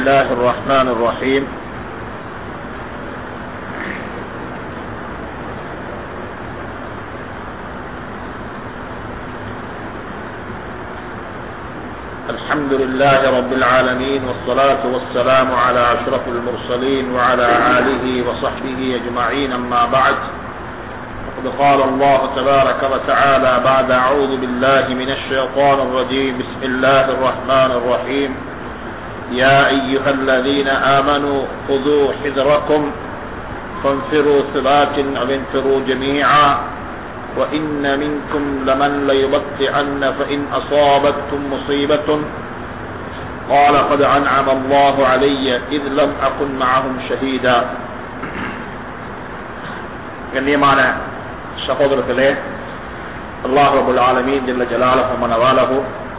الله الرحمن الرحيم الحمد لله رب العالمين والصلاة والسلام على أشرف المرسلين وعلى آله وصحبه أجمعين أما بعد وقد قال الله تبارك وتعالى بعد أعوذ بالله من الشيطان الرجيم بسم الله الرحمن الرحيم يا أيها الذين آمنوا خذوا حذركم فانفروا ثبات أو انفروا جميعا وإن منكم لمن ليبطئن فإن أصابتكم مصيبة قال قد أنعم الله علي إذ لم أكن معهم شهيدا கண்ணியமான சகோதரர்களே அல்லாஹ் ரபுல் ஆலமீன் ஜல்ல ஜலாலஹு மனவாலஹு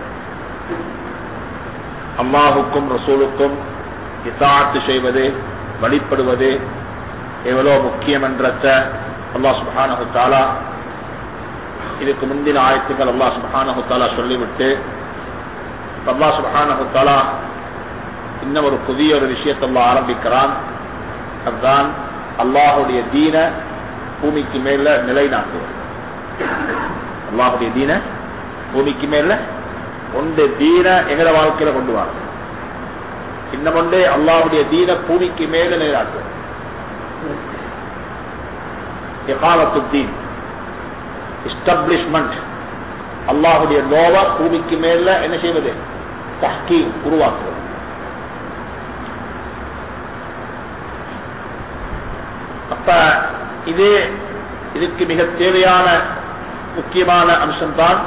அல்லாஹுக்கும் ரசூலுக்கும் இத்தாத்து செய்வது வழிபடுவது எவ்வளவு முக்கியம் என்றத அல்லாஹ் சுபஹானஹு தாலா இதுக்கு முந்தின ஆயத்துக்கள் அல்லாஹ் சுபஹானஹு தாலா சொல்லிவிட்டு அல்லாஹ் சுபஹானஹு தாலா இன்னும் ஒரு புதிய ஒரு விஷயத்தை அல்லாஹ் ஆரம்பிக்கிறான் அதுதான் அல்லாஹுடைய தீன பூமிக்கு மேல நிலைநாட்டுவது அல்லாஹுடைய தீன பூமிக்கு மேல ஒன்று தீன எங்கட வாழ்க்கையில கொண்டு வாங்க இன்னும் ஒன்று அல்லாஹுடைய தீன பூமிக்கு மேல நிலைநாட்டுவது எகாலத்து தீன் எஸ்டாப்ளிஷ்மெண்ட் அல்லாஹுடைய லோவா பூமிக்கு மேல என்ன செய்வது தஹ்கீ உருவாக்குவது அப்ப இது இதுக்கு மிக தேவையான முக்கியமான அம்சம்தான்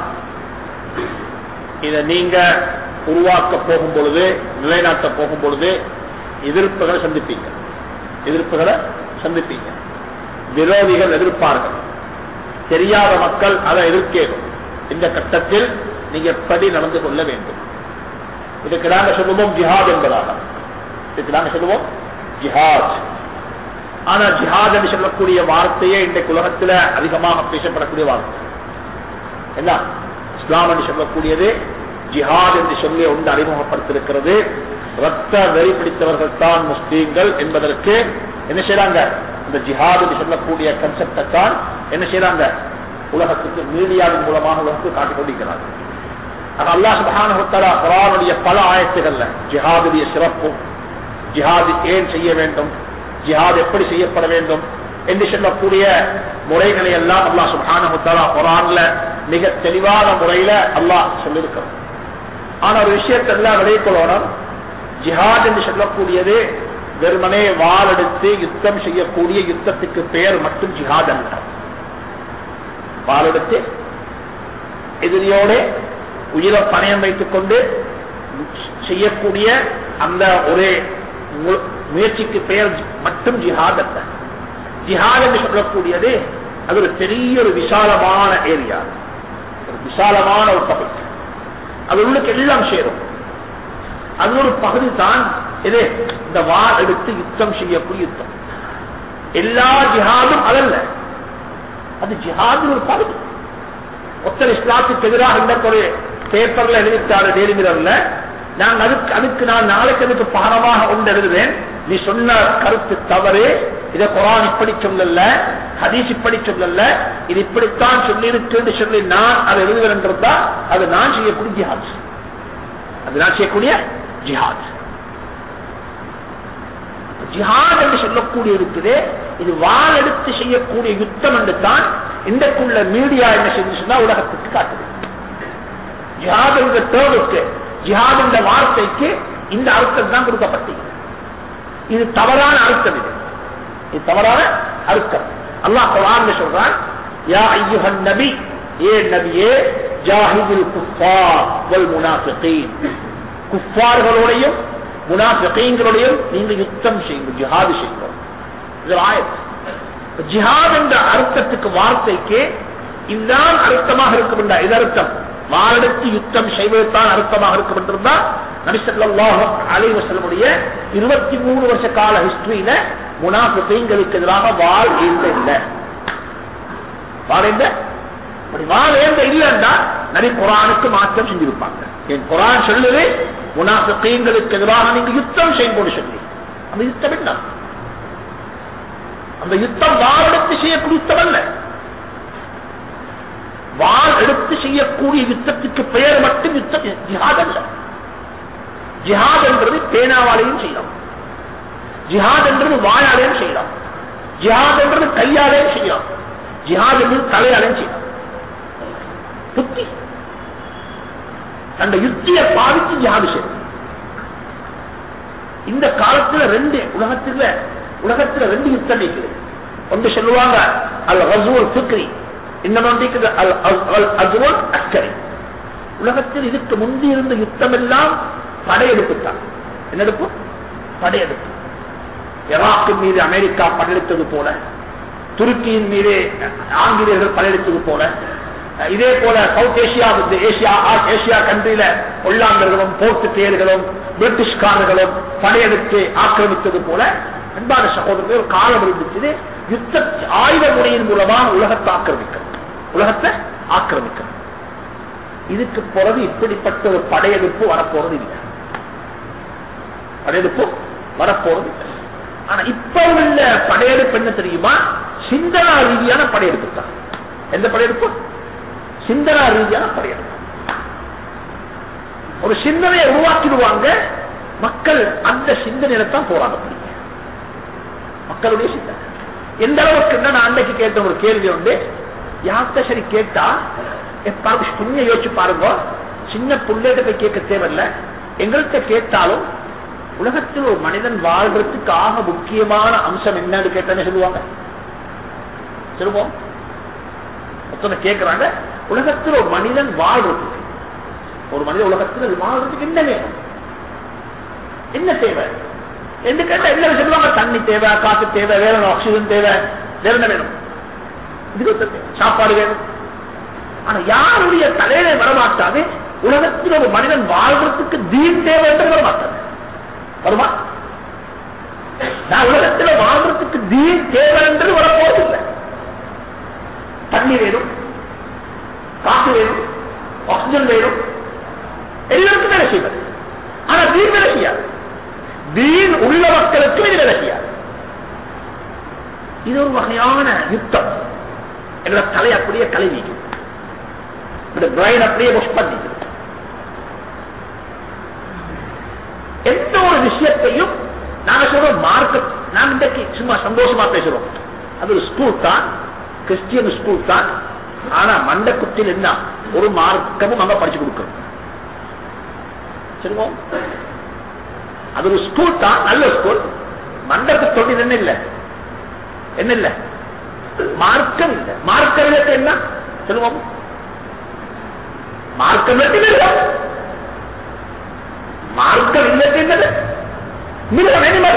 இதை நீங்க உருவாக்க போகும் பொழுது நிலைநாட்ட போகும் பொழுது எதிர்ப்புகளை சந்திப்பீங்க எதிர்ப்புகளை சந்திப்பீங்க விரோதிகள் எதிர்ப்பார்கள் தெரியாத மக்கள் அதை எதிர்க்கேடும் இந்த கட்டத்தில் நீங்க எப்படி நடந்து கொள்ள வேண்டும் இதுக்கு நாங்க சொல்லுவோம் ஜிஹாத் என்பதாக இதுக்கு நாங்க சொல்லுவோம் ஜிஹாத் ஆனா ஜிஹாத் என்று சொல்லக்கூடிய வார்த்தையே இன்றைக்கு உலகத்துல அதிகமாக பேசப்படக்கூடிய வார்த்தை என்ன இஸ்லாம் என்று சொல்லக்கூடியது ஜிஹாத் என்று சொல்லி ஒன்று அறிமுகப்படுத்திருக்கிறது ரத்த வெறி பிடித்தவர்கள் தான் முஸ்லீம்கள் என்பதற்கு என்ன செய்யறாங்க இந்த ஜிஹாத் என்று சொல்லக்கூடிய கன்செப்டை தான் என்ன செய்யறாங்க உலகத்துக்கு மீடியாவின் மூலமாக உலகத்துக்கு காட்டிக் கொண்டிருக்கிறாங்க அல்லா சுபஹானுடைய குரானுடைய பல ஆயத்துகள்ல ஜிஹாதுடைய சிறப்பும் ஜிஹாது ஏன் செய்ய வேண்டும் ஜிஹாத் எப்படி செய்யப்பட வேண்டும் என்று சொல்லக்கூடிய முறைகளை எல்லாம் அல்லா சுபானமுத்தாலா குரான்ல மிக தெளிவான முறையில அல்லாஹ் சொல்லியிருக்கிறோம் ஆனா ஒரு விஷயத்தை எல்லாம் விளையக்கொள்ளணும் ஜிஹாத் என்று சொல்லக்கூடியது வெறுமனே வாள் எடுத்து யுத்தம் செய்யக்கூடிய யுத்தத்துக்கு பெயர் மட்டும் ஜிஹாத் அல்ல வாள் எடுத்து எதிரியோட உயிரை பணயம் வைத்துக் கொண்டு செய்யக்கூடிய அந்த ஒரு முயற்சிக்கு பெயர் மட்டும் ஜிஹாத் அல்ல ஜிஹாத் என்று சொல்லக்கூடியது அது ஒரு பெரிய ஒரு விசாலமான ஏரியா ஒரு விசாலமான ஒரு பகுதி அது உள்ளுக்கு எல்லாம் சேரும் அது ஒரு பகுதி தான் இது இந்த வாள் எடுத்து யுத்தம் செய்யக்கூடிய யுத்தம் எல்லா ஜிஹாதும் அதல்ல அது ஜிஹாது ஒரு பகுதி ஒத்தர் இஸ்லாத்துக்கு எதிராக இந்த ஒரு பேப்பர்ல எழுதிட்டாரு டெய்லி மிரர்ல நான் அதுக்கு அதுக்கு நான் நாளைக்கு அதுக்கு பாடமாக ஒன்று எழுதுவேன் நீ சொன்ன கருத்து தவறு இதை குரான் இப்படி சொல்லல ஹதீஸ் இப்படி சொல்லல இது இப்படித்தான் சொல்லியிருக்கு சொல்லி நான் அதை எழுதுவேன் என்றா அது நான் செய்யக்கூடிய ஜிஹாத் அது நான் செய்யக்கூடிய ஜிஹாத் ஜிஹாத் என்று சொல்லக்கூடிய இருக்குது இது வாள் எடுத்து செய்யக்கூடிய யுத்தம் என்று தான் இன்றைக்குள்ள மீடியா என்ன செய்து சொன்னா உலகத்துக்கு காட்டுது ஜிஹாத் என்ற தேர்வுக்கு ஜிஹாத் என்ற வார்த்தைக்கு இந்த அர்த்தம் தான் கொடுக்கப்பட்டது இது தவறான அர்த்தம் இது இது தவறான அர்த்தம் அல்லாஹ் குரான் சொல்றான் யா ஐயுஹன் நபி ஏ நபியே ஜாஹிதுல் குஃபார் வல் முனாஃபிகீன் குஃபார்களோடையும் முனாஃபிகீன்களோடையும் நீங்க யுத்தம் செய்யுங்க ஜிஹாது செய்யுங்க இது ஆயத் ஜிஹாத் என்ற அர்த்தத்துக்கு வார்த்தைக்கு இதுதான் அர்த்தமாக இருக்கும் என்ற இது அர்த்தம் வாழெடுத்து யுத்தம் செய்வதுதான் அர்த்தமாக இருக்கும் என்றிருந்தா நபிசல்லாஹ் அலி வசலமுடைய இருபத்தி மூணு வருஷ கால ஹிஸ்டரியில முனாஃபிகளுக்கு எதிராக வாழ் ஏந்த இல்லை வாழ் ஏந்த அப்படி வாழ் ஏந்த இல்லைன்னா நபி குரானுக்கு மாற்றம் செஞ்சிருப்பாங்க என் குரான் சொல்லுது முனாஃபிகீன்களுக்கு எதிராக நீங்க யுத்தம் செய்யும்போது சொல்லி அந்த யுத்தம் என்ன அந்த யுத்தம் வாள் எடுத்து செய்யக்கூடிய யுத்தம் அல்ல வாள் எடுத்து செய்யக்கூடிய யுத்தத்துக்கு பெயர் மட்டும் யுத்தம் ஜிஹாத் அல்ல ஜிஹாத் என்றது பேனாவாலையும் செய்யலாம் ஜிஹாத் என்றது வாயாலையும் செய்யலாம் ஜிஹாத் என்றது கையாலையும் செய்யலாம் ஜிஹாத் என்பது தலையாலையும் செய்யலாம் புத்தி அந்த யுத்தியை பாதித்து ஜிஹாது செய்யும் இந்த காலத்துல ரெண்டு உலகத்துல உலகத்துல ரெண்டு யுத்தம் இருக்குது ஒன்று சொல்லுவாங்க அல் ரசூல் ஃபிக்ரி இன்னொன்று இருக்குது அல் அல் அஜ்வல் அஸ்கரி உலகத்தில் இதுக்கு முந்தி இருந்த யுத்தம் எல்லாம் படையெடுப்பு தான் என்ன எடுப்பு படையெடுப்பு ஈராக்கின் மீது அமெரிக்கா படையெடுத்தது போல துருக்கியின் மீது ஆங்கிலேயர்கள் படையெடுத்தது போல இதே போல சவுத் ஏசியா ஏசியா ஏசியா கண்ட்ரியில ஒல்லாந்தர்களும் போர்த்துகேயர்களும் பிரிட்டிஷ்காரர்களும் படையெடுத்து ஆக்கிரமித்தது போல அன்பான சகோதரர்கள் ஒரு காலம் இருந்துச்சு யுத்த ஆயுத முறையின் மூலமாக உலகத்தை ஆக்கிரமிக்கணும் உலகத்தை ஆக்கிரமிக்கணும் இதுக்கு பிறகு இப்படிப்பட்ட ஒரு படையெடுப்பு வரப்போறது இல்லை படையெடுப்பு வரப்போறது இல்லை ஆனா இப்ப உள்ள படையெடுப்பு என்ன தெரியுமா சிந்தனா ரீதியான படையெடுப்பு தான் எந்த படையெடுப்பு சிந்தனா ரீதியான படையெடுப்பு ஒரு சிந்தனையை உருவாக்கிடுவாங்க மக்கள் அந்த சிந்தனையில தான் போராட முடியும் மக்களுடைய சிந்தனை எந்த அளவுக்கு நான் அன்னைக்கு கேட்ட ஒரு கேள்வி உண்டு யார்கிட்ட சரி கேட்டா கொஞ்சம் யோசிச்சு பாருங்க சின்ன பிள்ளைகிட்ட போய் கேட்க தேவையில்ல எங்கள்கிட்ட கேட்டாலும் உலகத்தில் ஒரு மனிதன் வாழ்றதுக்கு ஆக முக்கியமான அம்சம் என்னன்னு கேட்டானே சொல்லுவாங்க சொல்லுவோம் மொத்தம் கேட்கிறாங்க உலகத்தில் ஒரு மனிதன் வாழ்றதுக்கு ஒரு மனிதன் உலகத்தில் வாழ்றதுக்கு என்ன வேணும் என்ன தேவை என்று கேட்டா என்ன சொல்லுவாங்க தண்ணி தேவை காற்று தேவை வேற ஆக்சிஜன் தேவை வேற என்ன வேணும் சாப்பாடு வேணும் ஆனா யாருடைய தலையில வரமாட்டாது உலகத்தில் ஒரு மனிதன் வாழ்றதுக்கு தீன் தேவை என்று வரமாட்டாது வருமா நான் உலகத்தில் வாழ்றதுக்கு தீன் தேவை என்று வரப்போவதில்லை தண்ணி வேணும் காற்று வேணும் ஆக்சிஜன் வேணும் எல்லாருக்கும் வேலை செய்வது ஆனா தீன் வேலை செய்யாது தீன் உள்ள மக்களுக்கு இது வேலை செய்யாது இது ஒரு வகையான யுத்தம் எங்களை தலை அப்படியே கழுவிக்கும் இந்த பிரைன் அப்படியே புஷ் பண்ணிக்குது எந்த ஒரு விஷயத்தையும் நாங்க சொல்றோம் மார்க்க நான் இன்றைக்கு சும்மா சந்தோஷமா பேசுறோம் அது ஒரு ஸ்கூல் தான் கிறிஸ்டியன் ஸ்கூல் தான் ஆனா மண்டக்குத்தில் என்ன ஒரு மார்க்கமும் அங்க படிச்சு கொடுக்கணும் சொல்லுவோம் அது ஒரு ஸ்கூல் தான் நல்ல ஸ்கூல் மண்டக்கு தொட்டில் என்ன இல்ல என்ன இல்ல மார்க்கம் இல்ல மார்க்கம் இல்ல என்ன சொல்லுவோம் மார்க்கம் இல்ல மார்க்கம் இல்ல என்னது மிருகம் அனிமல்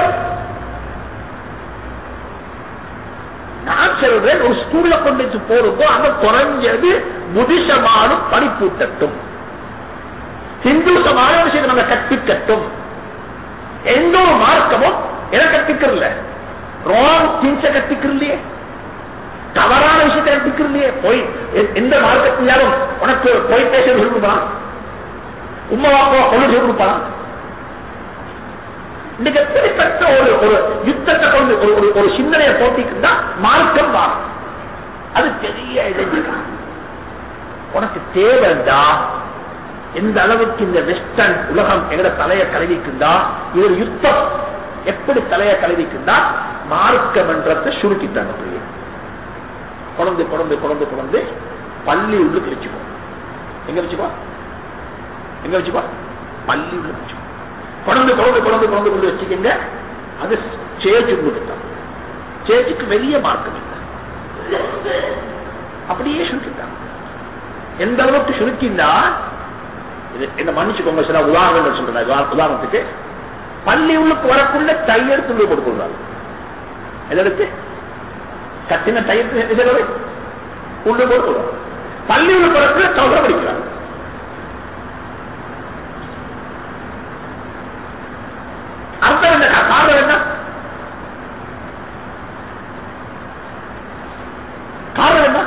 நான் சொல்றேன் ஒரு ஸ்கூல்ல கொண்டு வச்சு போறப்போ அங்க குறைஞ்சது புதிசமானும் படிப்பூட்டட்டும் ஹிந்து சமான விஷயத்தை நம்ம கற்பிக்கட்டும் எந்த ஒரு மார்க்கமும் எதை கற்பிக்கிறல ராங் திங்ஸ கற்பிக்கிறலையே தவறான விஷயத்தை கற்பிக்கிறலையே போய் எந்த மார்க்கத்தினாலும் உனக்கு போய் பேச சொல்லி கொடுப்பான் உண்மை வாப்பா கொண்டு சொல்லி கொடுப்பான் இன்னைக்கு எப்படிப்பட்ட ஒரு ஒரு யுத்தத்தை கொண்டு ஒரு ஒரு ஒரு சிந்தனையை போட்டிக்குன்னா மார்க்கம் தான் அது பெரிய இடைஞ்சல் உனக்கு தேவைண்டா எந்த அளவுக்கு இந்த வெஸ்டர்ன் உலகம் எங்கட தலைய கலவிக்குண்டா இது ஒரு யுத்தம் எப்படி தலைய கலவிக்குண்டா மார்க்கம் என்றத்தை சுருக்கிட்டாங்க அப்படியே குழந்தை குழந்தை குழந்தை குழந்தை பள்ளி உள்ளுக்கு வச்சுக்கோ எங்க வச்சுக்கோ எங்க வச்சுக்கோ பள்ளி உள்ள வச்சுக்கோ குழந்தை குழந்தை குழந்தை குழந்தை கொண்டு வச்சுக்கோங்க அது சேச்சு கொடுத்துட்டான் சேச்சுக்கு வெளியே மார்க்கம் இல்லை அப்படியே சுருக்கிட்டாங்க எந்த அளவுக்கு சுருக்கிண்டா இது என்ன மன்னிச்சுக்கோங்க சில உதாரணங்கள் சொல்றேன் உதாரணத்துக்கு பள்ளி உள்ளுக்கு வரக்குள்ள டையர் துண்டு போட்டுக்கொள்றாங்க எதற்கு கட்டின டயர் உள்ளு போட்டு பள்ளி உள்ள வரக்குள்ள சௌதர படிக்கிறாங்க அர்த்தம் என்ன காரணம் என்ன காரணம் என்ன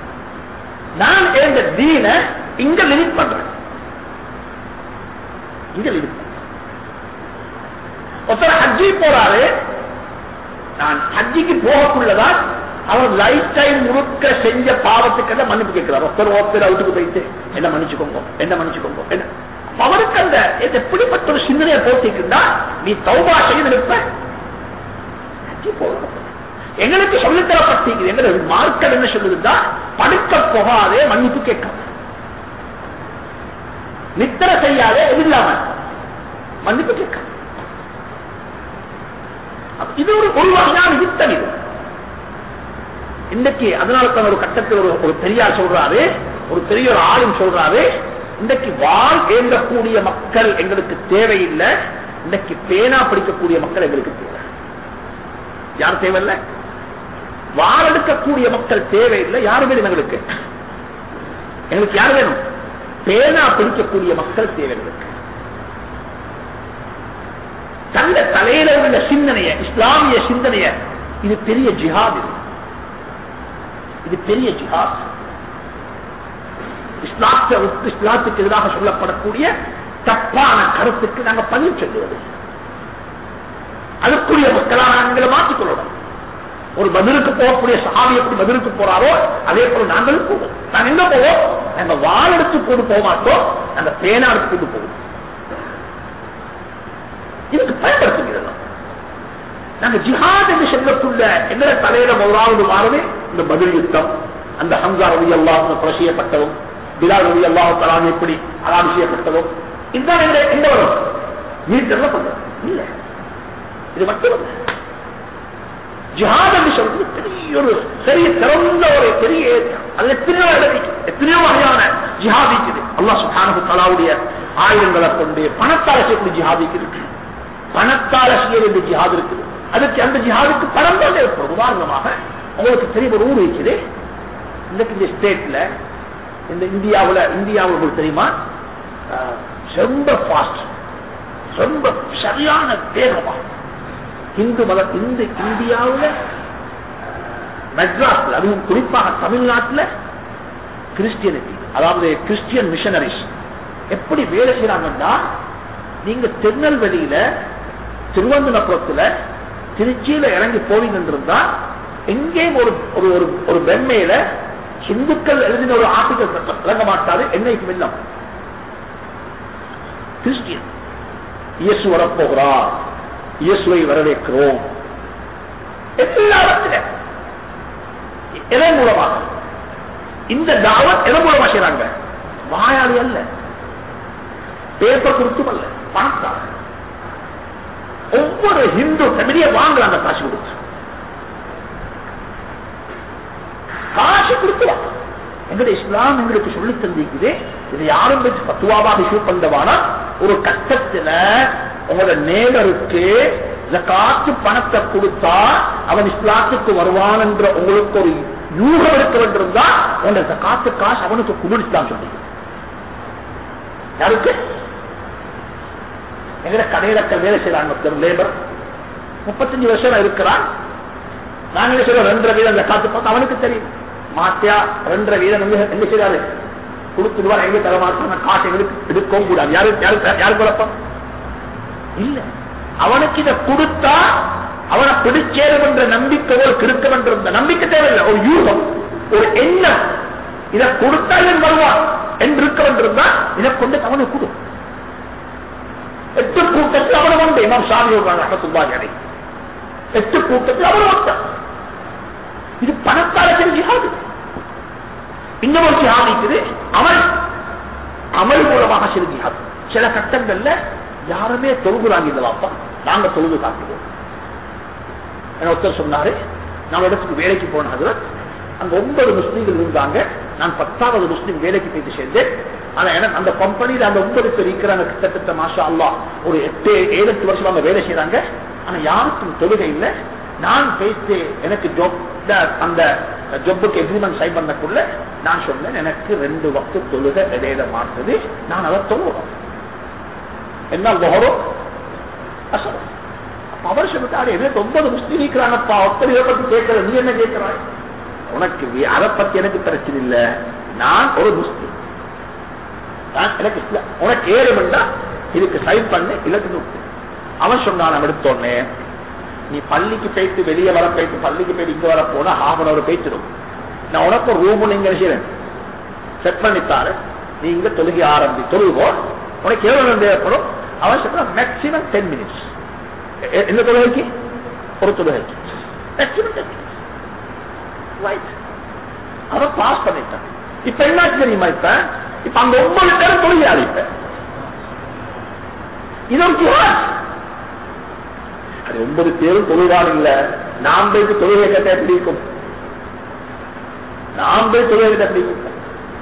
நான் இந்த தீன இங்க லிமிட் பண்றேன் இங்க இருக்கு ஒருத்தர் ஹஜ்ஜி போறாரு நான் ஹஜ்ஜிக்கு போகக்குள்ளதான் அவர் லைஃப் டைம் முழுக்க செஞ்ச பாவத்துக்கு மன்னிப்பு கேட்கிறார் ஒருத்தர் ஒருத்தர் அவுட்டுக்கு போயிட்டு என்ன மன்னிச்சுக்கோங்க என்ன மன்னிச்சுக்கோங்க என்ன அப்ப அவருக்கு அந்த இது எப்படிப்பட்ட ஒரு சிந்தனையை போட்டிருக்குன்னா நீ தௌபா செய்து நிற்ப ஹஜ்ஜி போகணும் எங்களுக்கு சொல்லித்தரப்பட்டிருக்குது எங்களுக்கு மார்க்கம் என்ன சொல்லுதுன்னா படுக்க போகாதே மன்னிப்பு கேட்காம நித்திர செய்யாதே எது இல்லாம மன்னிப்பு கேட்காம அப்ப இது ஒரு ஒரு வகையான யுத்தம் இது இன்னைக்கு அதனால தான் ஒரு கட்டத்தில் ஒரு ஒரு பெரியார் சொல்றாரு ஒரு பெரிய ஒரு ஆளும் சொல்றாரு இன்னைக்கு வாழ் ஏந்தக்கூடிய மக்கள் எங்களுக்கு தேவையில்லை இன்னைக்கு பேனா படிக்கக்கூடிய மக்கள் எங்களுக்கு தேவை யார் தேவையில்லை வாழ எடுக்கக்கூடிய மக்கள் தேவையில்லை யாரு வேணும் எங்களுக்கு எங்களுக்கு யார் வேணும் பேனா பிடிக்கக்கூடிய மக்கள் தேவை எங்களுக்கு தந்த தலையில உள்ள சிந்தனைய இஸ்லாமிய சிந்தனைய இது பெரிய ஜிஹாத் இது இது பெரிய ஜிஹாத் இஸ்லாத்தை விட்டு இஸ்லாத்துக்கு எதிராக சொல்லப்படக்கூடிய தப்பான கருத்துக்கு நாங்க பதில் சொல்லுவது அதுக்குரிய மக்களாக நாங்களை மாற்றிக் கொள்ளணும் ஒரு பதிலுக்கு போகக்கூடிய சாமி எப்படி பதிலுக்கு போறாரோ அதே போல நாங்களும் போவோம் நாங்க எங்க போவோம் நாங்க வாள் எடுத்து கொண்டு போக மாட்டோம் நாங்க பேனா எடுத்து கொண்டு போவோம் இதுக்கு பயன்படுத்துகிறோம் நாங்க ஜிஹாத் என்று சொல்லக்குள்ள எங்களை தலையில முதலாவது மாறவே இந்த பதில் யுத்தம் அந்த ஹம்சா ரவி அல்லாஹ் கொலை செய்யப்பட்டதும் பிலால் ரவி அல்லாஹ் தலான் எப்படி அலாம் செய்யப்பட்டதும் இதுதான் எங்க எந்த வரும் வீட்டில் பண்றது இல்ல இது மட்டும் ஜிஹாத் என்று சொல்றது பெரிய ஒரு பெரிய திறந்த ஒரு பெரிய அது எத்தனையோ இடை எத்தனையோ வகையான ஜிஹாத் இருக்குது அல்லாஹ் சுஹானு தலாவுடைய ஆயுதங்களை கொண்டு பணத்தால் செய்யக்கூடிய ஜிஹாத் இருக்குது பணத்தால செய்ய வேண்டிய ஜிஹாத் இருக்குது அதுக்கு அந்த ஜிஹாதுக்கு பணம் தான் ஏற்படும் உதாரணமாக உங்களுக்கு பெரிய ஒரு ஊர் இருக்குது இன்னைக்கு இந்த ஸ்டேட்ல இந்த இந்தியாவுல இந்தியாவில் உங்களுக்கு தெரியுமா அஹ், ரொம்ப ஃபாஸ்ட் ரொம்ப சரியான வேகமா இந்து மத இந்த இந்தியாவுல மெட்ராஸ்ல அதுவும் குறிப்பாக தமிழ்நாட்டுல கிறிஸ்டியனிட்டி அதாவது கிறிஸ்டியன் மிஷனரிஸ் எப்படி வேலை செய்யறாங்கன்னா நீங்க திருநெல்வேலியில திருவனந்தபுரத்துல திருச்சியில இறங்கி போவீங்கன்னு இருந்தா எங்கேயும் ஒரு ஒரு ஒரு- ஒரு வெண்மையில இந்துக்கள் எழுதின ஒரு ஆர்டிகல் இறங்க மாட்டாரு என்னைக்கும் இல்லம் கிறிஸ்டியன் இயேசு வரப்போகிறார் இயேசுவை வரவேற்கிறோம் எல்லா இடத்துல எதன் மூலமாக இந்த தாவத் எதன் மூலமா செய்றாங்க வாயாளி அல்ல பேப்பர் கொடுத்தும் அல்ல பணத்தால் ஒவ்வொரு ஹிந்து ஃபேமிலியை வாங்குறாங்க காசு கொடுத்து காசு கொடுத்து வாங்க எங்களுடைய இஸ்லாம் எங்களுக்கு சொல்லி தந்திக்குது இது யாரும் வச்சு பத்துவாவாக இஷ்யூ பண்ணவானா ஒரு கட்டத்துல உங்களோட நேபருக்கு காத்து பணத்தை கொடுத்தா அவன் இஸ்லாத்துக்கு வருவான் என்ற உங்களுக்கு ஒரு யூகம் இருக்க வேண்டியிருந்தா உங்களோட காத்து காசு அவனுக்கு குடு இஸ்லாம் சொல்லி யாருக்கு எங்கட கடையில வேலை செய்யறாங்க ஒருத்தர் லேபர் முப்பத்தஞ்சு வருஷம் இருக்கிறான் நாங்க என்ன சொல்றோம் ரெண்டரை வீதம் அந்த காத்து பார்த்தா அவனுக்கு தெரியும் மாத்தியா ரெண்டரை வீதம் எங்க என்ன செய்யறாரு கொடுத்துடுவார் எங்க தர மாட்டாங்க காசு எங்களுக்கு எடுக்கவும் கூடாது யாரு யாரு யாரு குழப்பம் இல்ல அவனுக்கு இதை கொடுத்தா அவனை பிடிச்சேரும் என்ற நம்பிக்கை ஒரு கிருக்கம் என்ற இந்த நம்பிக்கை தேவையில்லை ஒரு யூகம் ஒரு எண்ணம் இதை கொடுத்தா இவன் வருவான் என்று இருக்க வேண்டியிருந்தா இதை கொண்டு அவனுக்கு கொடு எட்டு கூட்டத்தில் அவன் உண்டு இமாம் சாமி ரஹமத்துல்லாஹி அலைஹி எட்டு கூட்டத்தில் அவன் ஒருத்தன் இது பணத்தால சரி ஜிஹாது இன்னொரு ஜிஹாது இருக்குது அமல் அமல் மூலமாக சிறு ஜிஹாது சில கட்டங்கள்ல யாருமே தொழுகுறாங்க இந்த வாப்பா நாங்க தொழுது காட்டுவோம் என்ன ஒருத்தர் சொன்னாரு நான் ஒரு இடத்துக்கு வேலைக்கு போன ஹஜரத் அங்க ஒன்பது முஸ்லீம்கள் இருந்தாங்க நான் பத்தாவது முஸ்லீம் வேலைக்கு போயிட்டு சேர்ந்தேன் ஆனா எனக்கு அந்த கம்பெனியில அந்த ஒன்பது பேர் இருக்கிறாங்க கிட்டத்தட்ட மாஷா அல்லாஹ் ஒரு எட்டு ஏழு எட்டு வருஷம் அவங்க வேலை செய்றாங்க ஆனா யாருக்கும் தொழுகை இல்லை நான் பேசி எனக்கு ஜாப் அந்த ஜொப்புக்கு எக்ரிமெண்ட் சைன் பண்ணக்குள்ள நான் சொன்னேன் எனக்கு ரெண்டு வக்து தொழுகை இடையில மாற்றுது நான் அதை தொழுகிறோம் என்ன லொஹரோ அசரம் அப்ப அவர் சொல்லிட்டாரு எனக்கு ஒன்பது முஸ்லீம் இருக்கிறாங்கப்பா ஒருத்தர் இதை பத்தி கேட்கல நீ என்ன கேட்கிறாய் உனக்கு வி- அதை பத்தி எனக்கு பிரச்சனை இல்ல நான் ஒரு முஸ்லீம் நான் எனக்கு இஸ்லாம் உனக்கு ஏறுமெண்டா இதுக்கு சைன் பண்ணு இலக்கு நோக்கு அவன் சொன்னான் அவன் எடுத்தோடனே நீ பள்ளிக்கு போயிட்டு வெளியே வர போயிட்டு பள்ளிக்கு போயிட்டு இங்க வர போனா ஹாஃப் அன் அவர் போயிட்டுடும் நான் உனக்கு ரூம் நீங்க செய்யறேன் செட் பண்ணித்தாரு நீ இங்க தொழுகி ஆரம்பி தொழுகோ உனக்கு எவ்வளவு நேரம் தேவைப்படும் அவன் சொல்றான் மேக்சிமம் டென் மினிட்ஸ் என்ன தொழுகைக்கு ஒரு தொழுகைக்கு மேக்சிமம் டென் மினிட்ஸ் ரைட் அவன் பாஸ் பண்ணிட்டான் இப்ப என்ன தெரியுமா இப்ப இப்ப அங்க ஒன்பது பேரும் தொழுகிறாரு இப்ப இது ஒரு ஜிஹாத் அது ஒன்பது பேரும் தொழுகிறார் இல்ல நாம் போய்க்கு தொழுகை கேட்ட எப்படி இருக்கும் நாம் போய் தொழுகை கேட்ட எப்படி இருக்கும்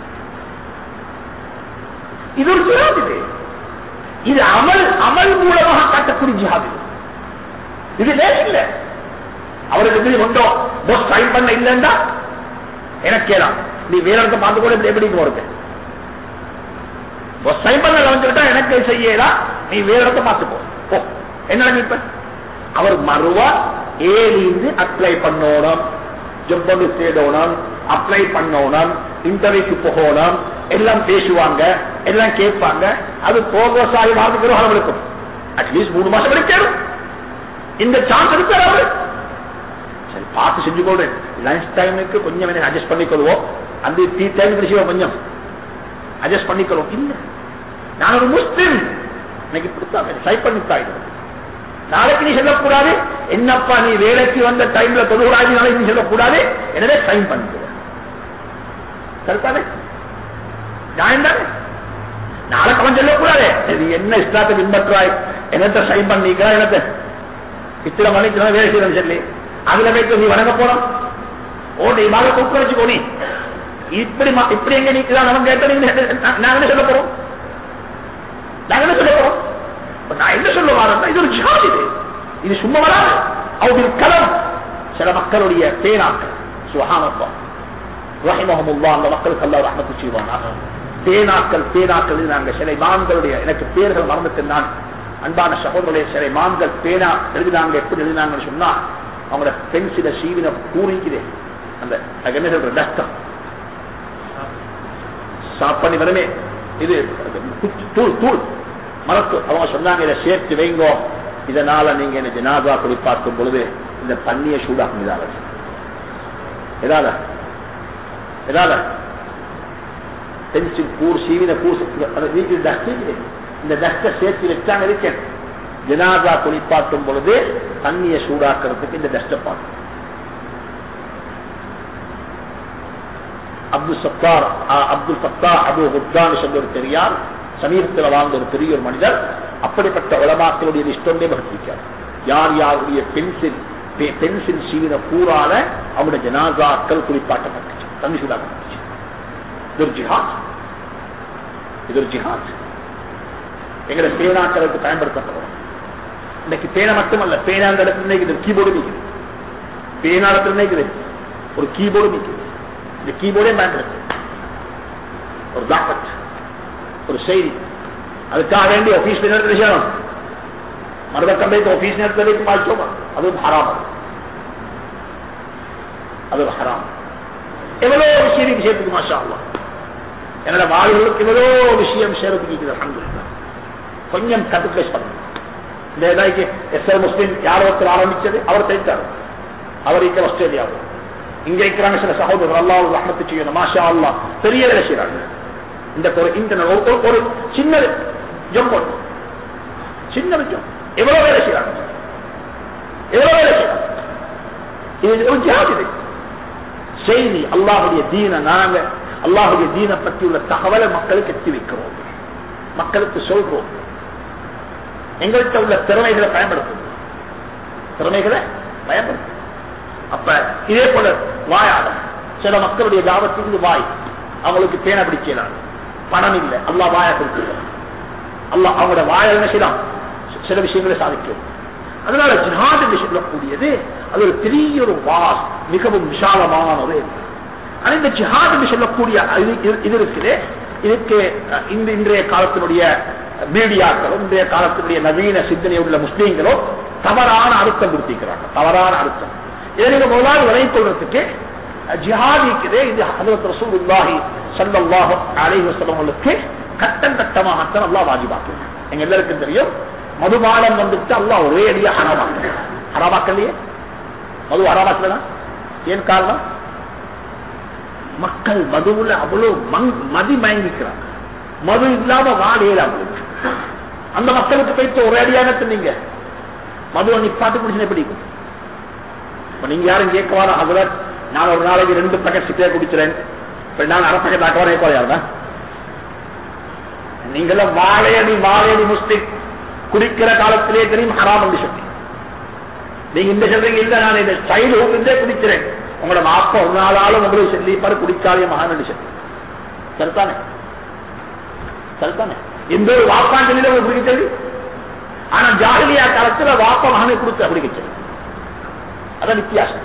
இது ஒரு ஜிஹாத் இது இது அமல் அமல் மூலமாக காட்டக்கூடிய ஜிஹாத் இது இது லேஸ் இல்ல அவருக்கு எப்படி கொண்டோம் போஸ்ட் சைன் பண்ண இல்லைன்னா எனக்கு கேளாம் நீ வேற இடத்த பார்த்து கூட இப்படி எப்படி போறது சைன் பண்ண வந்துட்டா எனக்கு செய்யலாம் நீ வேற இடத்த பார்த்துக்கோ போ என்ன இப்ப அவர் மறுவா ஏலிந்து அப்ளை பண்ணணும் ஜொப் வந்து தேடணும் அப்ளை பண்ணணும் இன்டர்வியூக்கு போகணும் எல்லாம் பேசுவாங்க எல்லாம் கேட்பாங்க அது போகோஸ் ஆகி மாதத்துக்கு காலம் எடுக்கும் அட்லீஸ்ட் மூணு மாசம் எடுக்கணும் இந்த சான்ஸ் எடுத்தார் அவரு சரி பார்த்து செஞ்சு கொள்றேன் லஞ்ச் டைமுக்கு கொஞ்சம் எனக்கு அட்ஜஸ்ட் பண்ணிக்கொள்வோம் அந்த டீ டைம் விஷயம் கொஞ்சம் அட்ஜஸ்ட் பண்ணிக்கொள்வோம் இல்ல நான் ஒரு முஸ்லிம் எனக்கு இப்படித்தான் ட்ரை பண்ணித்தான் நாளைக்கு நீ சொல்லக்கூடாது என்னப்பா நீ வேலைக்கு வந்த டைம்ல தொழுகிறாய் நாளைக்கு நீ சொல்லக்கூடாது எனவே சைன் பண்ணிக்கிறேன் சரிதானே நியாயம் தானே நாளைக்கு அவன் சொல்லக்கூடாது நீ என்ன இஷ்டத்தை பின்பற்றாய் என்னத்தை சைன் பண்ணிக்கிறா என்னத்தை இத்தனை மணிக்கு வேலை செய்யணும் சொல்லி அதுல போய் நீ வணங்க போறோம் ஓ நீ மாதிரி கூப்பிட்டு வச்சுக்கோ நீ இப்படி இப்படி எங்க நீக்கலாம் அவன் கேட்ட நீங்க நாங்க என்ன சொல்ல போறோம் நாங்க என்ன சொல்ல போறோம் நான் என்ன சொல்ல வரேன் இது ஒரு ஜிஹாத் இது இது சும்மா வராது அவர்கள் கலம் சில மக்களுடைய தேனாக்கள் சுகானப்பா ரஹிமஹமுல்லா அந்த மக்களுக்கு அல்லா ரஹமத்து செய்வாங்க தேனாக்கள் தேனாக்கள் நாங்க சில மான்களுடைய எனக்கு பேர்கள் மறந்துட்டு நான் அன்பான சகோதரருடைய சில மான்கள் பேனா எழுதினாங்க எப்படி எழுதினாங்கன்னு சொன்னா அவங்களோட பென்சில சீவின கூறிக்குது அந்த என்ன சொல்ற டஸ்டம் சாப்பண்ணி வருமே இது தூள் தூள் மரத்து அவங்க சொன்னாங்க இதை சேர்த்து வைங்கோ இதனால நீங்க என்ன ஜனாதா குளிப்பாக்கும் பொழுது இந்த தண்ணிய சூடாக்கும் இதால எதால எதால பென்சில் கூர் சீவின கூர் வீட்டில் டஸ்ட் இந்த டஸ்ட சேர்த்து வச்சாங்க இருக்கேன் ஜனாதா குளிப்பாட்டும் பொழுது தண்ணியை சூடாக்குறதுக்கு இந்த டஸ்ட பார்க்கும் அப்துல் சத்தார் அப்துல் சத்தா அபு குப்தான் சொல்ல ஒரு பெரியார் சமீபத்தில் வாழ்ந்த ஒரு பெரிய ஒரு மனிதர் அப்படிப்பட்ட உலமாக்களுடைய லிஸ்டொண்டே பகிர்ந்திருக்கார் யார் யாருடைய பென்சில் பென்சில் சீவின கூறால அவங்களுடைய ஜனாசாக்கள் குளிப்பாட்டப்பட்டுச்சு தண்ணி சூடாக்கப்பட்டுச்சு இது ஒரு ஜிஹாத் இது ஒரு ஜிஹாத் எங்களை பேனாக்களுக்கு பயன்படுத்தப்படும் இன்னைக்கு பேனை மட்டுமல்ல பேனா அந்த இடத்துல நினைக்குது கீபோர்டு நிற்குது பேனா இடத்துல நினைக்குது ஒரு கீபோர்டு நிற்குது இந்த கீபோர்டே பயன்படுத்து ஒரு தாக்கட் ஒரு செய்தி அதுக்காக வேண்டி ஆபீஸ் நேரத்தில் செய்யணும் மறுபக்கம் போய் ஆபீஸ் நேரத்தில் பாய்ச்சோமா அதுவும் ஹராம் அது ஒரு ஹராம் எவ்வளவு விஷயம் விஷயத்துக்கு மாஷா என்னோட வாழ்வுகளுக்கு எவ்வளோ விஷயம் சேரத்துக்கு அல்ஹம்துலில்லாஹ் கொஞ்சம் கட்டுப்பிளேஸ் பண்ணணும் இந்த இதாக்கி எஸ்எல் முஸ்லீம் யார் ஒருத்தர் ஆரம்பிச்சது அவர் தெரிவித்தார் அவர் இருக்கிற ஆஸ்திரேலியாவில் இங்க இருக்கிறாங்க சில சகோதரர் அல்லாஹ் ரஹமத்து செய்யணும் மாஷா அல்லா பெரிய வேலை செய்யறாங்க இந்த ஒரு இன்டர்நெட் ஒரு ஒரு சின்ன ஜம் சின்ன ஜம் எவ்வளவு வேலை செய்யறாங்க எவ்வளவு வேலை செய்யறாங்க இது ஒரு ஜிஹாத் இது செய்தி அல்லாஹுடைய தீன நாங்க அல்லாஹுடைய தீனை பற்றி உள்ள தகவலை மக்களுக்கு எத்தி வைக்கிறோம் மக்களுக்கு சொல்றோம் எங்கள்கிட்ட உள்ள திறமைகளை பயன்படுத்தும் திறமைகளை பயன்படுத்தும் அப்ப இதே போல வாயாடம் சில மக்களுடைய தாபத்துக்கு வாய் அவங்களுக்கு பேன பிடிக்கலாம் பணம் இல்லை அல்லா வாயா கொடுக்கிறார் அல்லா அவங்களோட வாய என்ன செய்யலாம் சில விஷயங்களை சாதிக்கும் அதனால ஜிஹாத் என்று சொல்லக்கூடியது அது ஒரு பெரிய ஒரு வாஸ் மிகவும் விசாலமானது ஆனா இந்த ஜிஹாத் என்று சொல்லக்கூடிய இது இருக்குது இதுக்கு இந்த இன்றைய காலத்தினுடைய மீடியாக்களும் இன்றைய காலத்தினுடைய நவீன சிந்தனை உள்ள முஸ்லீம்களும் தவறான அர்த்தம் கொடுத்திருக்கிறாங்க தவறான அர்த்தம் இதை நீங்க முதலாவது விளைவிக் கொள்றதுக்கு ஜிஹாதிக்குதே இது ஹதரத் ரசூலுல்லாஹி ஸல்லல்லாஹு அலைஹி வஸல்லம் கட்டம் கட்டமாகத்தான் அல்லாஹ் வாஜிபாக்குறாங்க எங்க எல்லாருக்கும் தெரியும் மதுபானம் வந்துட்டு அல்லாஹ் ஒரே அடியா ஹராமாக்க ஹராமாக்கலையே மது ஹராமாக்கலதான் ஏன் காரணம் மக்கள் மதுவுல அவ்வளவு மங்- மதி மயங்கிக்கிறாங்க மது இல்லாம வாழையில அவங்களுக்கு அந்த மக்களுக்கு போயிட்டு ஒரே அடியான நீங்க மதுவை நிப்பாட்டு குடிச்சு பிடிக்கும் இப்ப நீங்க யாரும் கேட்க வர அதுல நான் ஒரு நாளைக்கு ரெண்டு பக்கெட் சிப்பியா குடிக்கிறேன் இப்ப நான் அரை பக்கெட் ஆக்க வர கேட்க யாருதான் நீங்களாம் வாழையடி வாழையடி முஸ்லிம் குடிக்கிற காலத்திலே தெரியும் ஹராம் என்று சொல்லி நீங்க இந்த சொல்றீங்க இல்ல நான் இந்த சைல்ட்ஹுட் இருந்தே குடிக்கிறேன் உங்களோட மாப்பா ஒரு நாளாலும் உங்களுக்கு சொல்லி பாரு குடிக்காதே மகான் என்று சொல்லி சரிதானே சரிதானே எந்த ஒரு வாப்பான் சொல்லி உங்களுக்கு குடிக்க சொல்லி ஆனா ஜாகிலியா காலத்துல வாப்பா மகனை கொடுத்து அப்படி சொல்லி அதான் வித்தியாசம்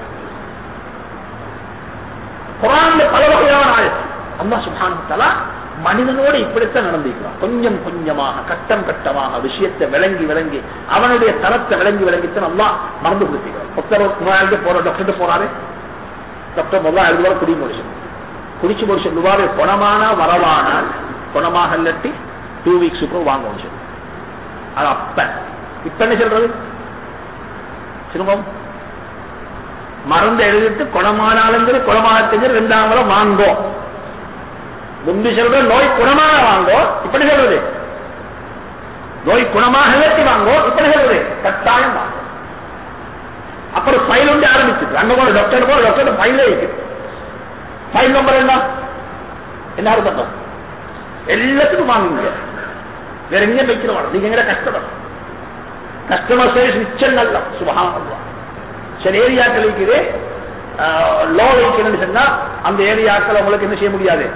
குரான்ல பல வகையான ஆயத்து அல்லாஹ் சுப்ஹானஹு வ தஆலா மனிதனோடு இப்படித்தான் நடந்திருக்கிறான் கொஞ்சம் கொஞ்சமாக கட்டம் கட்டமாக விஷயத்தை விளங்கி விளங்கி அவனுடைய தரத்தை விளங்கி விளங்கித்தான் அல்லாஹ் மறந்து கொடுத்திருக்கிறான் ஒருத்தர் நோயாளிக்கு போற டாக்டர் போறாரு டாக்டர் முதல்ல எழுதுவார் குடி முடிச்சு குடிச்சு முடிச்சு சொல்லுவாரு குணமானா வரவானால் குணமாக இல்லாட்டி டூ வீக்ஸ் அப்புறம் வாங்க முடிச்சு அது அப்ப இப்ப என்ன சொல்றது திரும்பவும் மருந்து எழுதிட்டு குணமானாலும் சரி குணமாக தெரிஞ்சு ரெண்டாம் முறை வாங்கோ முந்தி சொல்ற நோய் குணமாக வாங்கோ இப்படி சொல்றது நோய் குணமாக இல்லாட்டி வாங்கோ இப்படி சொல்றது கட்டாயம் வாங்கோ அப்புறம் ஃபைல் ஒன்று ஆரம்பிச்சுட்டு அங்க போற டாக்டர் போற டாக்டர் ஃபைலே இருக்கு ஃபைல் நம்பர் என்ன என்ன அர்த்தம் எல்லாத்துக்கும் வாங்குங்க வேற எங்கேயும் வைக்கிற வேணும் நீங்க எங்க கஷ்டப்படும் கஸ்டமர் சர்வீஸ் நிச்சயம் நல்ல சுபகானம் சில ஏரியாக்கள் இருக்குது லோ வைக்கணும்னு சொன்னா அந்த ஏரியாக்கள் உங்களுக்கு என்ன செய்ய முடியாது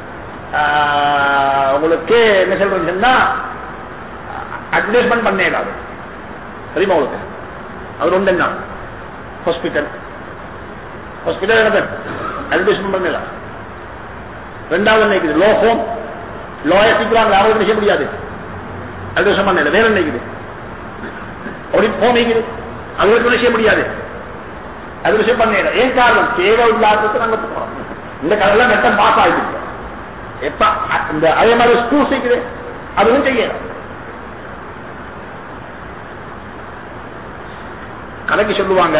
ஆஹ், உங்களுக்கு என்ன சொல்றது சொன்னா அட்வர்டைஸ்மெண்ட் பண்ண இயலாது தெரியுமா உங்களுக்கு அது ஒன்று என்ன ஹாஸ்பிட்டல் ஹாஸ்பிட்டல் என்ன அட்வர்டைஸ்மெண்ட் பண்ணல ரெண்டாவது என்ன இருக்குது லோ ஹோம் லோய சீக்கிரம் யாரும் என்ன செய்ய முடியாது அட்வர்டைஸ்மெண்ட் பண்ணல வேற என்ன இருக்குது அப்படி ஹோம் இருக்குது அது என்ன செய்ய முடியாது அது விஷயம் பண்ணல ஏன் காரணம் தேவை இல்லாததுக்கு நாங்க போறோம் இந்த கதையெல்லாம் மெட்டம் பாஸ் ஆகிட்டு எப்ப அ- இந்த அதே மாதிரி ஸ்கூல் சீக்குது அதுவும் செய்யல கணக்கு சொல்லுவாங்க